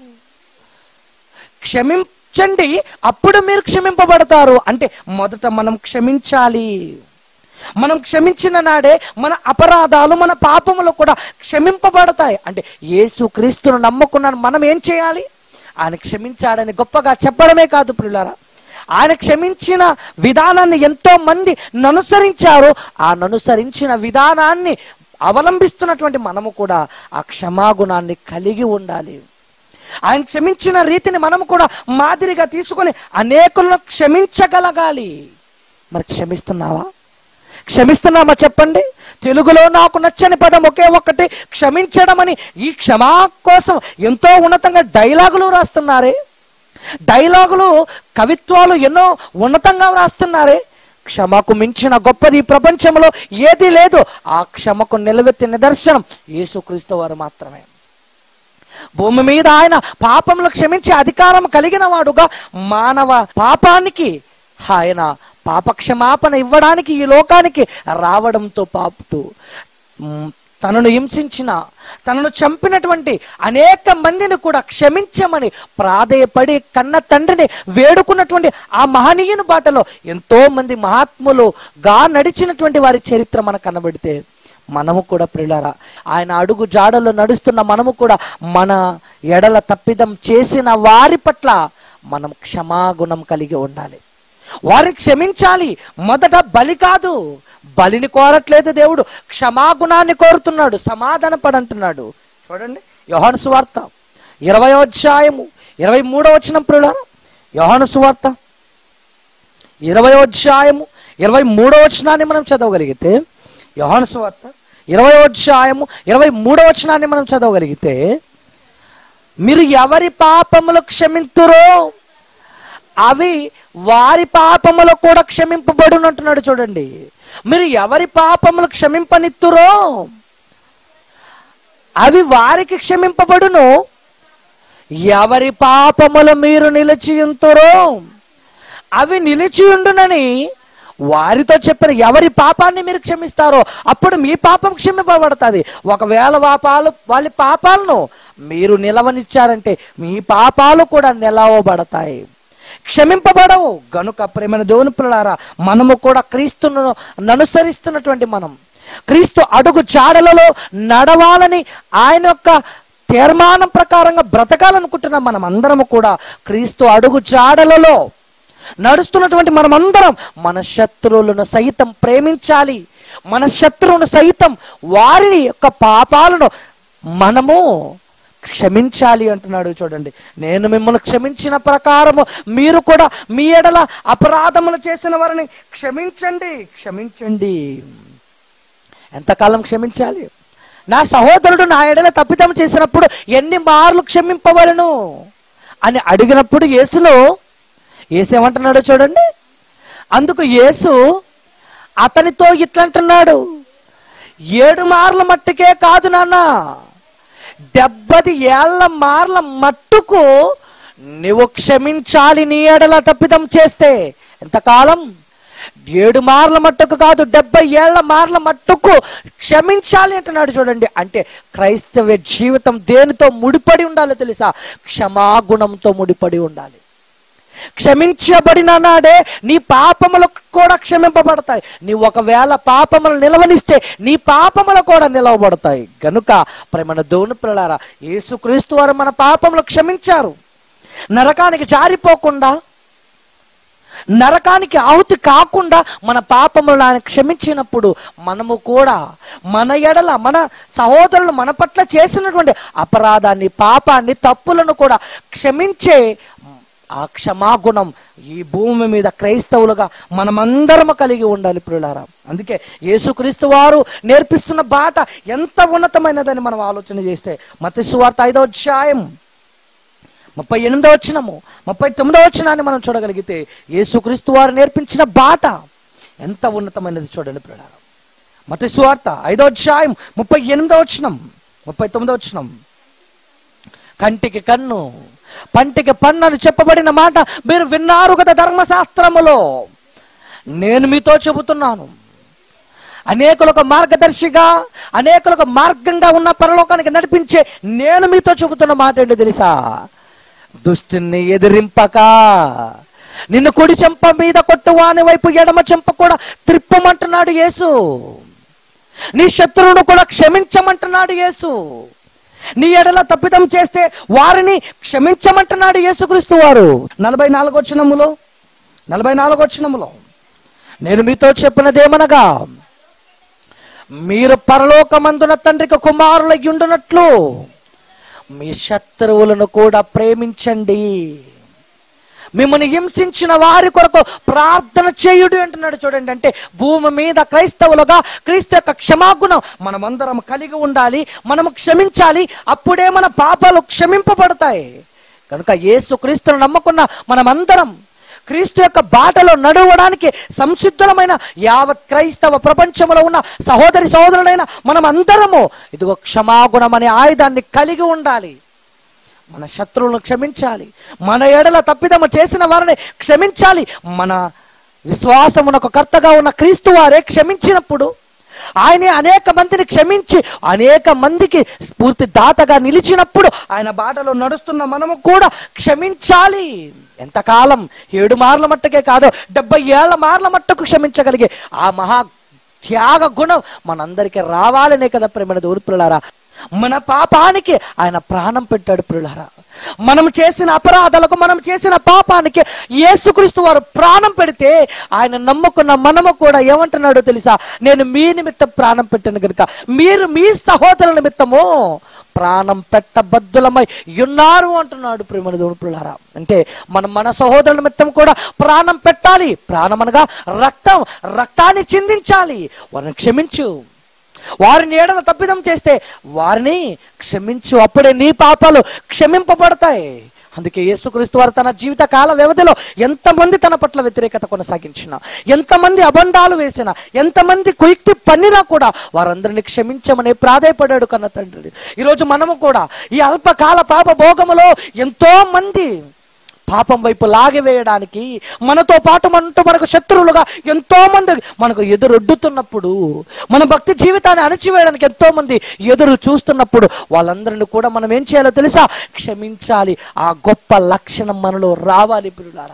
Speaker 10: క్షమించండి అప్పుడు మీరు క్షమింపబడతారు అంటే మొదట మనం క్షమించాలి మనం క్షమించిన నాడే మన అపరాధాలు మన పాపములు కూడా క్షమింపబడతాయి అంటే యేసు క్రీస్తును నమ్ముకున్నాను మనం ఏం చేయాలి ఆయన క్షమించాడని గొప్పగా చెప్పడమే కాదు ప్రియులారా ఆయన క్షమించిన విధానాన్ని ఎంతో మంది ననుసరించారు ఆ ననుసరించిన విధానాన్ని అవలంబిస్తున్నటువంటి మనము కూడా ఆ క్షమాగుణాన్ని కలిగి ఉండాలి ఆయన క్షమించిన రీతిని మనము కూడా మాదిరిగా తీసుకొని అనేకులను క్షమించగలగాలి మరి క్షమిస్తున్నావా క్షమిస్తున్నామా చెప్పండి తెలుగులో నాకు నచ్చని పదం ఒకే ఒక్కటి క్షమించడం అని ఈ క్షమా కోసం ఎంతో ఉన్నతంగా డైలాగులు రాస్తున్నారే డైలాగులు కవిత్వాలు ఎన్నో ఉన్నతంగా వ్రాస్తున్నారే క్షమకు మించిన గొప్పది ఈ ప్రపంచంలో ఏది లేదు ఆ క్షమకు నిలవెత్తి నిదర్శనం యేసుక్రీస్తు వారు మాత్రమే భూమి మీద ఆయన పాపములు క్షమించే అధికారం కలిగిన వాడుగా మానవ పాపానికి ఆయన పాప క్షమాపణ ఇవ్వడానికి ఈ లోకానికి రావడంతో పాటు మ్, తనను హింసించిన తనను చంపినటువంటి అనేక మందిని కూడా క్షమించమని ప్రాధేయపడి కన్న తండ్రిని వేడుకున్నటువంటి ఆ మహనీయుని బాటలో ఎంతో మంది మహాత్ములుగా నడిచినటువంటి వారి చరిత్ర మనకు కనబడితే మనము కూడా ప్రిలారా ఆయన అడుగు జాడలో నడుస్తున్న మనము కూడా మన ఎడల తప్పిదం చేసిన వారి పట్ల మనం క్షమాగుణం కలిగి ఉండాలి వారిని క్షమించాలి మొదట బలి కాదు బలిని కోరట్లేదు దేవుడు క్షమాగుణాన్ని కోరుతున్నాడు సమాధాన పడంటున్నాడు చూడండి యోహాను సువార్త ఇరవై అధ్యాయము ఇరవై మూడో వచ్చిన ప్రియులారా యోహాను సువార్త ఇరవై అధ్యాయము ఇరవై మూడో వచనాన్ని మనం చదవగలిగితే యోహాను సువార్త ఇరవై అధ్యాయము ఇరవై మూడో వచనాన్ని మనం చదవగలిగితే మీరు ఎవరి పాపములు క్షమింతురో అవి వారి పాపములు కూడా క్షమింపబడును అంటున్నాడు చూడండి మీరు ఎవరి పాపములు క్షమింపనిత్తురో అవి వారికి క్షమింపబడును ఎవరి పాపములు మీరు నిలిచియుంతురో అవి నిలిచియుండునని వారితో చెప్పిన ఎవరి పాపాన్ని మీరు క్షమిస్తారో అప్పుడు మీ పాపం క్షమింపబడుతుంది ఒకవేళ పాపాలు వాళ్ళ పాపాలను మీరు నిలవనిచ్చారంటే మీ పాపాలు కూడా నిలవబడతాయి క్షమింపబడవు గనుక ప్రేమైన దేవుని పిల్లలారా మనము కూడా క్రీస్తును అనుసరిస్తున్నటువంటి మనం క్రీస్తు అడుగు జాడలలో నడవాలని ఆయన యొక్క తీర్మానం ప్రకారంగా బ్రతకాలనుకుంటున్నాం మనం అందరము కూడా క్రీస్తు అడుగు జాడలలో నడుస్తున్నటువంటి మనమందరం మన శత్రువులను సైతం ప్రేమించాలి మన శత్రువును సైతం వారిని యొక్క పాపాలను మనము క్షమించాలి అంటున్నాడు చూడండి నేను మిమ్మల్ని క్షమించిన ప్రకారము మీరు కూడా మీ ఎడల అపరాధములు చేసిన వారిని క్షమించండి క్షమించండి ఎంతకాలం క్షమించాలి నా సహోదరుడు నా ఎడల తప్పిదం చేసినప్పుడు ఎన్ని మార్లు క్షమింపవలను అని అడిగినప్పుడు యేసును యేసేమంటున్నాడో చూడండి అందుకు యేసు అతనితో ఇట్లంటున్నాడు ఏడు మార్ల మట్టుకే కాదు నాన్న డెబ్బది ఏళ్ల మార్ల మట్టుకు నువ్వు క్షమించాలి నీ ఎడల తప్పిదం చేస్తే ఎంతకాలం ఏడు మార్ల మట్టుకు కాదు డెబ్బై ఏళ్ల మార్ల మట్టుకు క్షమించాలి అంటున్నాడు చూడండి అంటే క్రైస్తవ జీవితం దేనితో ముడిపడి ఉండాలో తెలుసా క్షమాగుణంతో ముడిపడి ఉండాలి క్షమించబడిన నాడే నీ పాపములు కూడా క్షమింపబడతాయి నీ ఒకవేళ పాపములు నిలవనిస్తే నీ పపాపములు కూడా నిలవబడతాయి గనుక ప్రేమన దోను పిల్లారా యేసుక్రీస్తు వారు మన పాపములు క్షమించారు నరకానికి జారిపోకుండా నరకానికి ఆహుతి కాకుండా మన పాపములను ఆయన క్షమించినప్పుడు మనము కూడా మన ఎడల మన సహోదరులు మన పట్ల చేసినటువంటి అపరాధాన్ని పాపాన్ని తప్పులను కూడా క్షమించే ఆ క్షమాగుణం ఈ భూమి మీద క్రైస్తవులుగా మనమందరము కలిగి ఉండాలి ప్రియులారా అందుకే యేసుక్రీస్తు వారు నేర్పిస్తున్న బాట ఎంత ఉన్నతమైనదని మనం ఆలోచన చేస్తే మత సువార్త ఐదో అధ్యాయం ముప్పై ఎనిమిదో వచ్చినము ముప్పై తొమ్మిదో వచ్చినాన్ని మనం చూడగలిగితే యేసుక్రీస్తు వారు నేర్పించిన బాట ఎంత ఉన్నతమైనది చూడండి ప్రియులారా మత సువార్త ఐదో అధ్యాయం ముప్పై ఎనిమిదో వచ్చినం ముప్పై తొమ్మిదో వచ్చినం కంటికి కన్ను పంటికి పన్ను అని చెప్పబడిన మాట మీరు విన్నారు కదా ధర్మశాస్త్రములో నేను మీతో చెబుతున్నాను అనేకులకు మార్గదర్శిగా అనేకులకు మార్గంగా ఉన్న పరలోకానికి నడిపించే నేను మీతో చెబుతున్న మాట ఏంటో తెలుసా దుష్టిని ఎదిరింపక నిన్ను కుడి చెంప మీద కొట్టు వాని వైపు ఎడమ చెంప కూడా త్రిప్పమంటున్నాడు యేసు నీ శత్రువును కూడా క్షమించమంటున్నాడు యేసు నీ ఎడల తప్పిదం చేస్తే వారిని క్షమించమంటున్నాడు యేసుక్రీస్తు వారు నలభై నాలుగొచ్చినములో నలభై నాలుగొచ్చినములో నేను మీతో చెప్పినదేమనగా మీరు పరలోకమందున తండ్రికి కుమారులై ఉండునట్లు మీ శత్రువులను కూడా ప్రేమించండి మిమ్మల్ని హింసించిన వారి కొరకు ప్రార్థన చేయుడు అంటున్నాడు చూడండి అంటే భూమి మీద క్రైస్తవులుగా క్రీస్తు యొక్క క్షమాగుణం మనమందరం కలిగి ఉండాలి మనము క్షమించాలి అప్పుడే మన పాపాలు క్షమింపబడతాయి కనుక యేసు క్రీస్తును నమ్ముకున్న మనమందరం క్రీస్తు యొక్క బాటలో నడవడానికి సంసిద్ధులమైన యావత్ క్రైస్తవ ప్రపంచంలో ఉన్న సహోదరి సహోదరులైన మనం అందరము ఇదిగో క్షమాగుణం అనే ఆయుధాన్ని కలిగి ఉండాలి మన శత్రువులను క్షమించాలి మన ఎడల తప్పిదము చేసిన వారిని క్షమించాలి మన విశ్వాసమునకు కర్తగా ఉన్న క్రీస్తు వారే క్షమించినప్పుడు ఆయనే అనేక మందిని క్షమించి అనేక మందికి స్ఫూర్తి దాతగా నిలిచినప్పుడు ఆయన బాటలో నడుస్తున్న మనము కూడా క్షమించాలి ఎంతకాలం ఏడు మార్ల మట్టుకే కాదు డెబ్బై ఏళ్ల మార్ల మట్టుకు క్షమించగలిగే ఆ మహా త్యాగ గుణం మనందరికీ రావాలనే కదా ప్రేమ ఊర్పులారా మన పాపానికి ఆయన ప్రాణం పెట్టాడు ప్రియులారా మనం చేసిన అపరాధాలకు మనం చేసిన పాపానికి యేసుక్రీస్తు వారు ప్రాణం పెడితే ఆయన నమ్ముకున్న మనము కూడా ఏమంటున్నాడో తెలుసా నేను మీ నిమిత్తం ప్రాణం పెట్టాను కనుక మీరు మీ సహోదరుల నిమిత్తము ప్రాణం పెట్టబద్దులమై ఉన్నారు అంటున్నాడు ప్రేమ దేవుడులారా అంటే మనం మన సహోదరుల నిమిత్తం కూడా ప్రాణం పెట్టాలి ప్రాణం అనగా రక్తం రక్తాన్ని చిందించాలి వారిని క్షమించు వారిని ఏడల తప్పిదం చేస్తే వారిని క్షమించు అప్పుడే నీ పాపాలు క్షమింపబడతాయి అందుకే యేసుక్రీస్తు వారు తన జీవిత కాల వ్యవధిలో ఎంతమంది తన పట్ల వ్యతిరేకత కొనసాగించిన ఎంతమంది అబండాలు వేసిన ఎంతమంది కుయుక్తి పన్నినా కూడా వారందరిని క్షమించమని ప్రాధాయపడాడు కన్న తండ్రి ఈరోజు మనము కూడా ఈ అల్పకాల పాప భోగములో ఎంతో మంది పాపం వైపు లాగివేయడానికి మనతో పాటు మనతో మనకు శత్రువులుగా ఎంతో మంది మనకు ఎదురొడ్డుతున్నప్పుడు మన భక్తి జీవితాన్ని అణచివేయడానికి ఎంతో మంది ఎదురు చూస్తున్నప్పుడు వాళ్ళందరిని కూడా మనం ఏం చేయాలో తెలుసా క్షమించాలి ఆ గొప్ప లక్షణం మనలో రావాలి పిల్లారా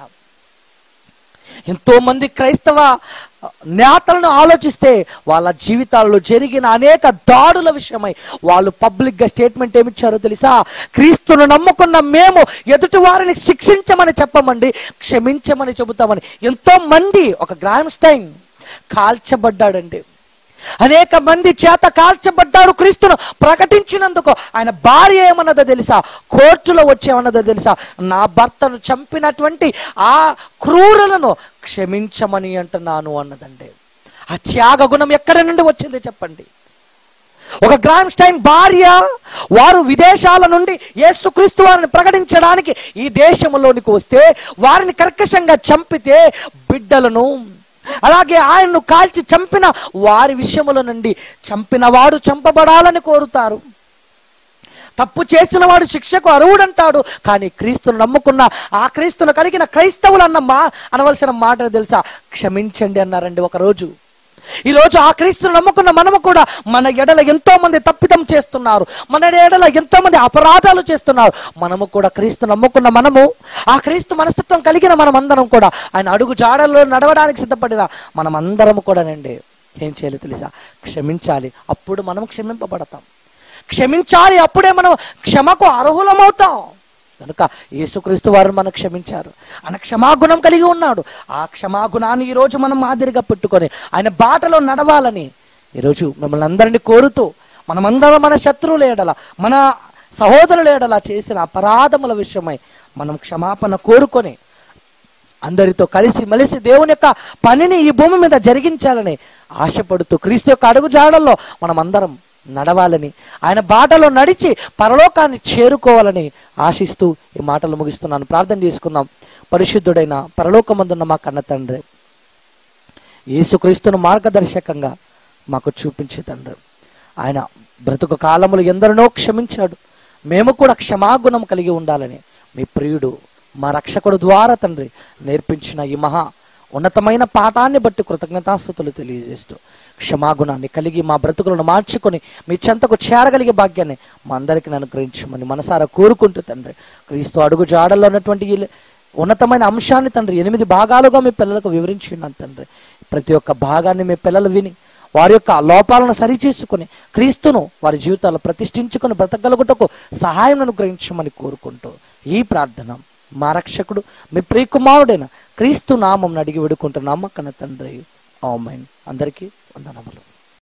Speaker 10: ఎంతో మంది క్రైస్తవ నేతలను ఆలోచిస్తే వాళ్ళ జీవితాల్లో జరిగిన అనేక దాడుల విషయమై వాళ్ళు పబ్లిక్ గా స్టేట్మెంట్ ఏమిచ్చారో తెలుసా క్రీస్తును నమ్ముకున్న మేము ఎదుటి వారిని శిక్షించమని చెప్పమండి క్షమించమని చెబుతామని ఎంతో మంది ఒక గ్రామ్ స్టైన్ కాల్చబడ్డాడండి అనేక మంది చేత కాల్చబడ్డాడు క్రీస్తును ప్రకటించినందుకు ఆయన భార్య ఏమన్నదో తెలుసా కోర్టులో వచ్చేమన్నదో తెలుసా నా భర్తను చంపినటువంటి ఆ క్రూరులను క్షమించమని అంటున్నాను అన్నదండి ఆ త్యాగ గుణం ఎక్కడి నుండి వచ్చింది చెప్పండి ఒక గ్రాండ్ స్టైన్ భార్య వారు విదేశాల నుండి యేసుక్రీస్తు వారిని ప్రకటించడానికి ఈ దేశంలోనికి వస్తే వారిని కర్కశంగా చంపితే బిడ్డలను అలాగే ఆయన్ను కాల్చి చంపిన వారి విషయముల నుండి చంపిన వాడు చంపబడాలని కోరుతారు తప్పు చేసిన వాడు శిక్షకు అర్హుడంటాడు కానీ క్రీస్తును నమ్ముకున్న ఆ క్రీస్తును కలిగిన క్రైస్తవులు అన్న మా అనవలసిన మాట తెలుసా క్షమించండి అన్నారండి ఒకరోజు ఈ రోజు ఆ క్రీస్తును నమ్ముకున్న మనము కూడా మన ఎడల ఎంతో మంది తప్పిదం చేస్తున్నారు మన ఎడల ఎంతో మంది అపరాధాలు చేస్తున్నారు మనము కూడా క్రీస్తు నమ్ముకున్న మనము ఆ క్రీస్తు మనస్తత్వం కలిగిన మనం అందరం కూడా ఆయన అడుగు జాడల్లో నడవడానికి సిద్ధపడిన మనం అందరం కూడానండి ఏం చేయాలి తెలుసా క్షమించాలి అప్పుడు మనం క్షమింపబడతాం క్షమించాలి అప్పుడే మనం క్షమకు అర్హులమవుతాం కనుక యేసుక్రీస్తు వారు మనం క్షమించారు ఆయన క్షమాగుణం కలిగి ఉన్నాడు ఆ క్షమాగుణాన్ని ఈరోజు మనం మాదిరిగా పెట్టుకొని ఆయన బాటలో నడవాలని ఈరోజు మిమ్మల్ని అందరినీ కోరుతూ మనమందరం మన శత్రువుల ఎడల మన సహోదరుల ఎడల చేసిన అపరాధముల విషయమై మనం క్షమాపణ కోరుకొని అందరితో కలిసి మలిసి దేవుని యొక్క పనిని ఈ భూమి మీద జరిగించాలని ఆశపడుతూ క్రీస్తు యొక్క అడుగు జాడల్లో మనం అందరం నడవాలని ఆయన బాటలో నడిచి పరలోకాన్ని చేరుకోవాలని ఆశిస్తూ ఈ మాటలు ముగిస్తున్నాను ప్రార్థన చేసుకుందాం పరిశుద్ధుడైన పరలోకమందున్న మా కన్న తండ్రి యేసుక్రీస్తును మార్గదర్శకంగా మాకు చూపించే తండ్రి ఆయన బ్రతుకు కాలములు ఎందరినో క్షమించాడు మేము కూడా క్షమాగుణం కలిగి ఉండాలని మీ ప్రియుడు మా రక్షకుడు ద్వారా తండ్రి నేర్పించిన ఈ మహా ఉన్నతమైన పాఠాన్ని బట్టి కృతజ్ఞతాస్థుతులు తెలియజేస్తూ క్షమాగుణాన్ని కలిగి మా బ్రతుకులను మార్చుకొని మీ చెంతకు చేరగలిగే భాగ్యాన్ని మా అందరికీ అనుగ్రహించమని మనసారా కోరుకుంటూ తండ్రి క్రీస్తు అడుగు జాడల్లో ఉన్నటువంటి ఈ ఉన్నతమైన అంశాన్ని తండ్రి ఎనిమిది భాగాలుగా మీ పిల్లలకు వివరించి ఉన్నాను తండ్రి ప్రతి ఒక్క భాగాన్ని మీ పిల్లలు విని వారి యొక్క లోపాలను సరిచేసుకుని క్రీస్తును వారి జీవితాల్లో ప్రతిష్ఠించుకుని బ్రతకగలుగుటకు సహాయం అనుగ్రహించమని కోరుకుంటూ ఈ ప్రార్థన మా రక్షకుడు మీ ప్రియకుమారుడైన క్రీస్తు నామం అడిగి వేడుకుంటున్నామా కన్న తండ్రి ఆమెన్ అందరికీ వందనములు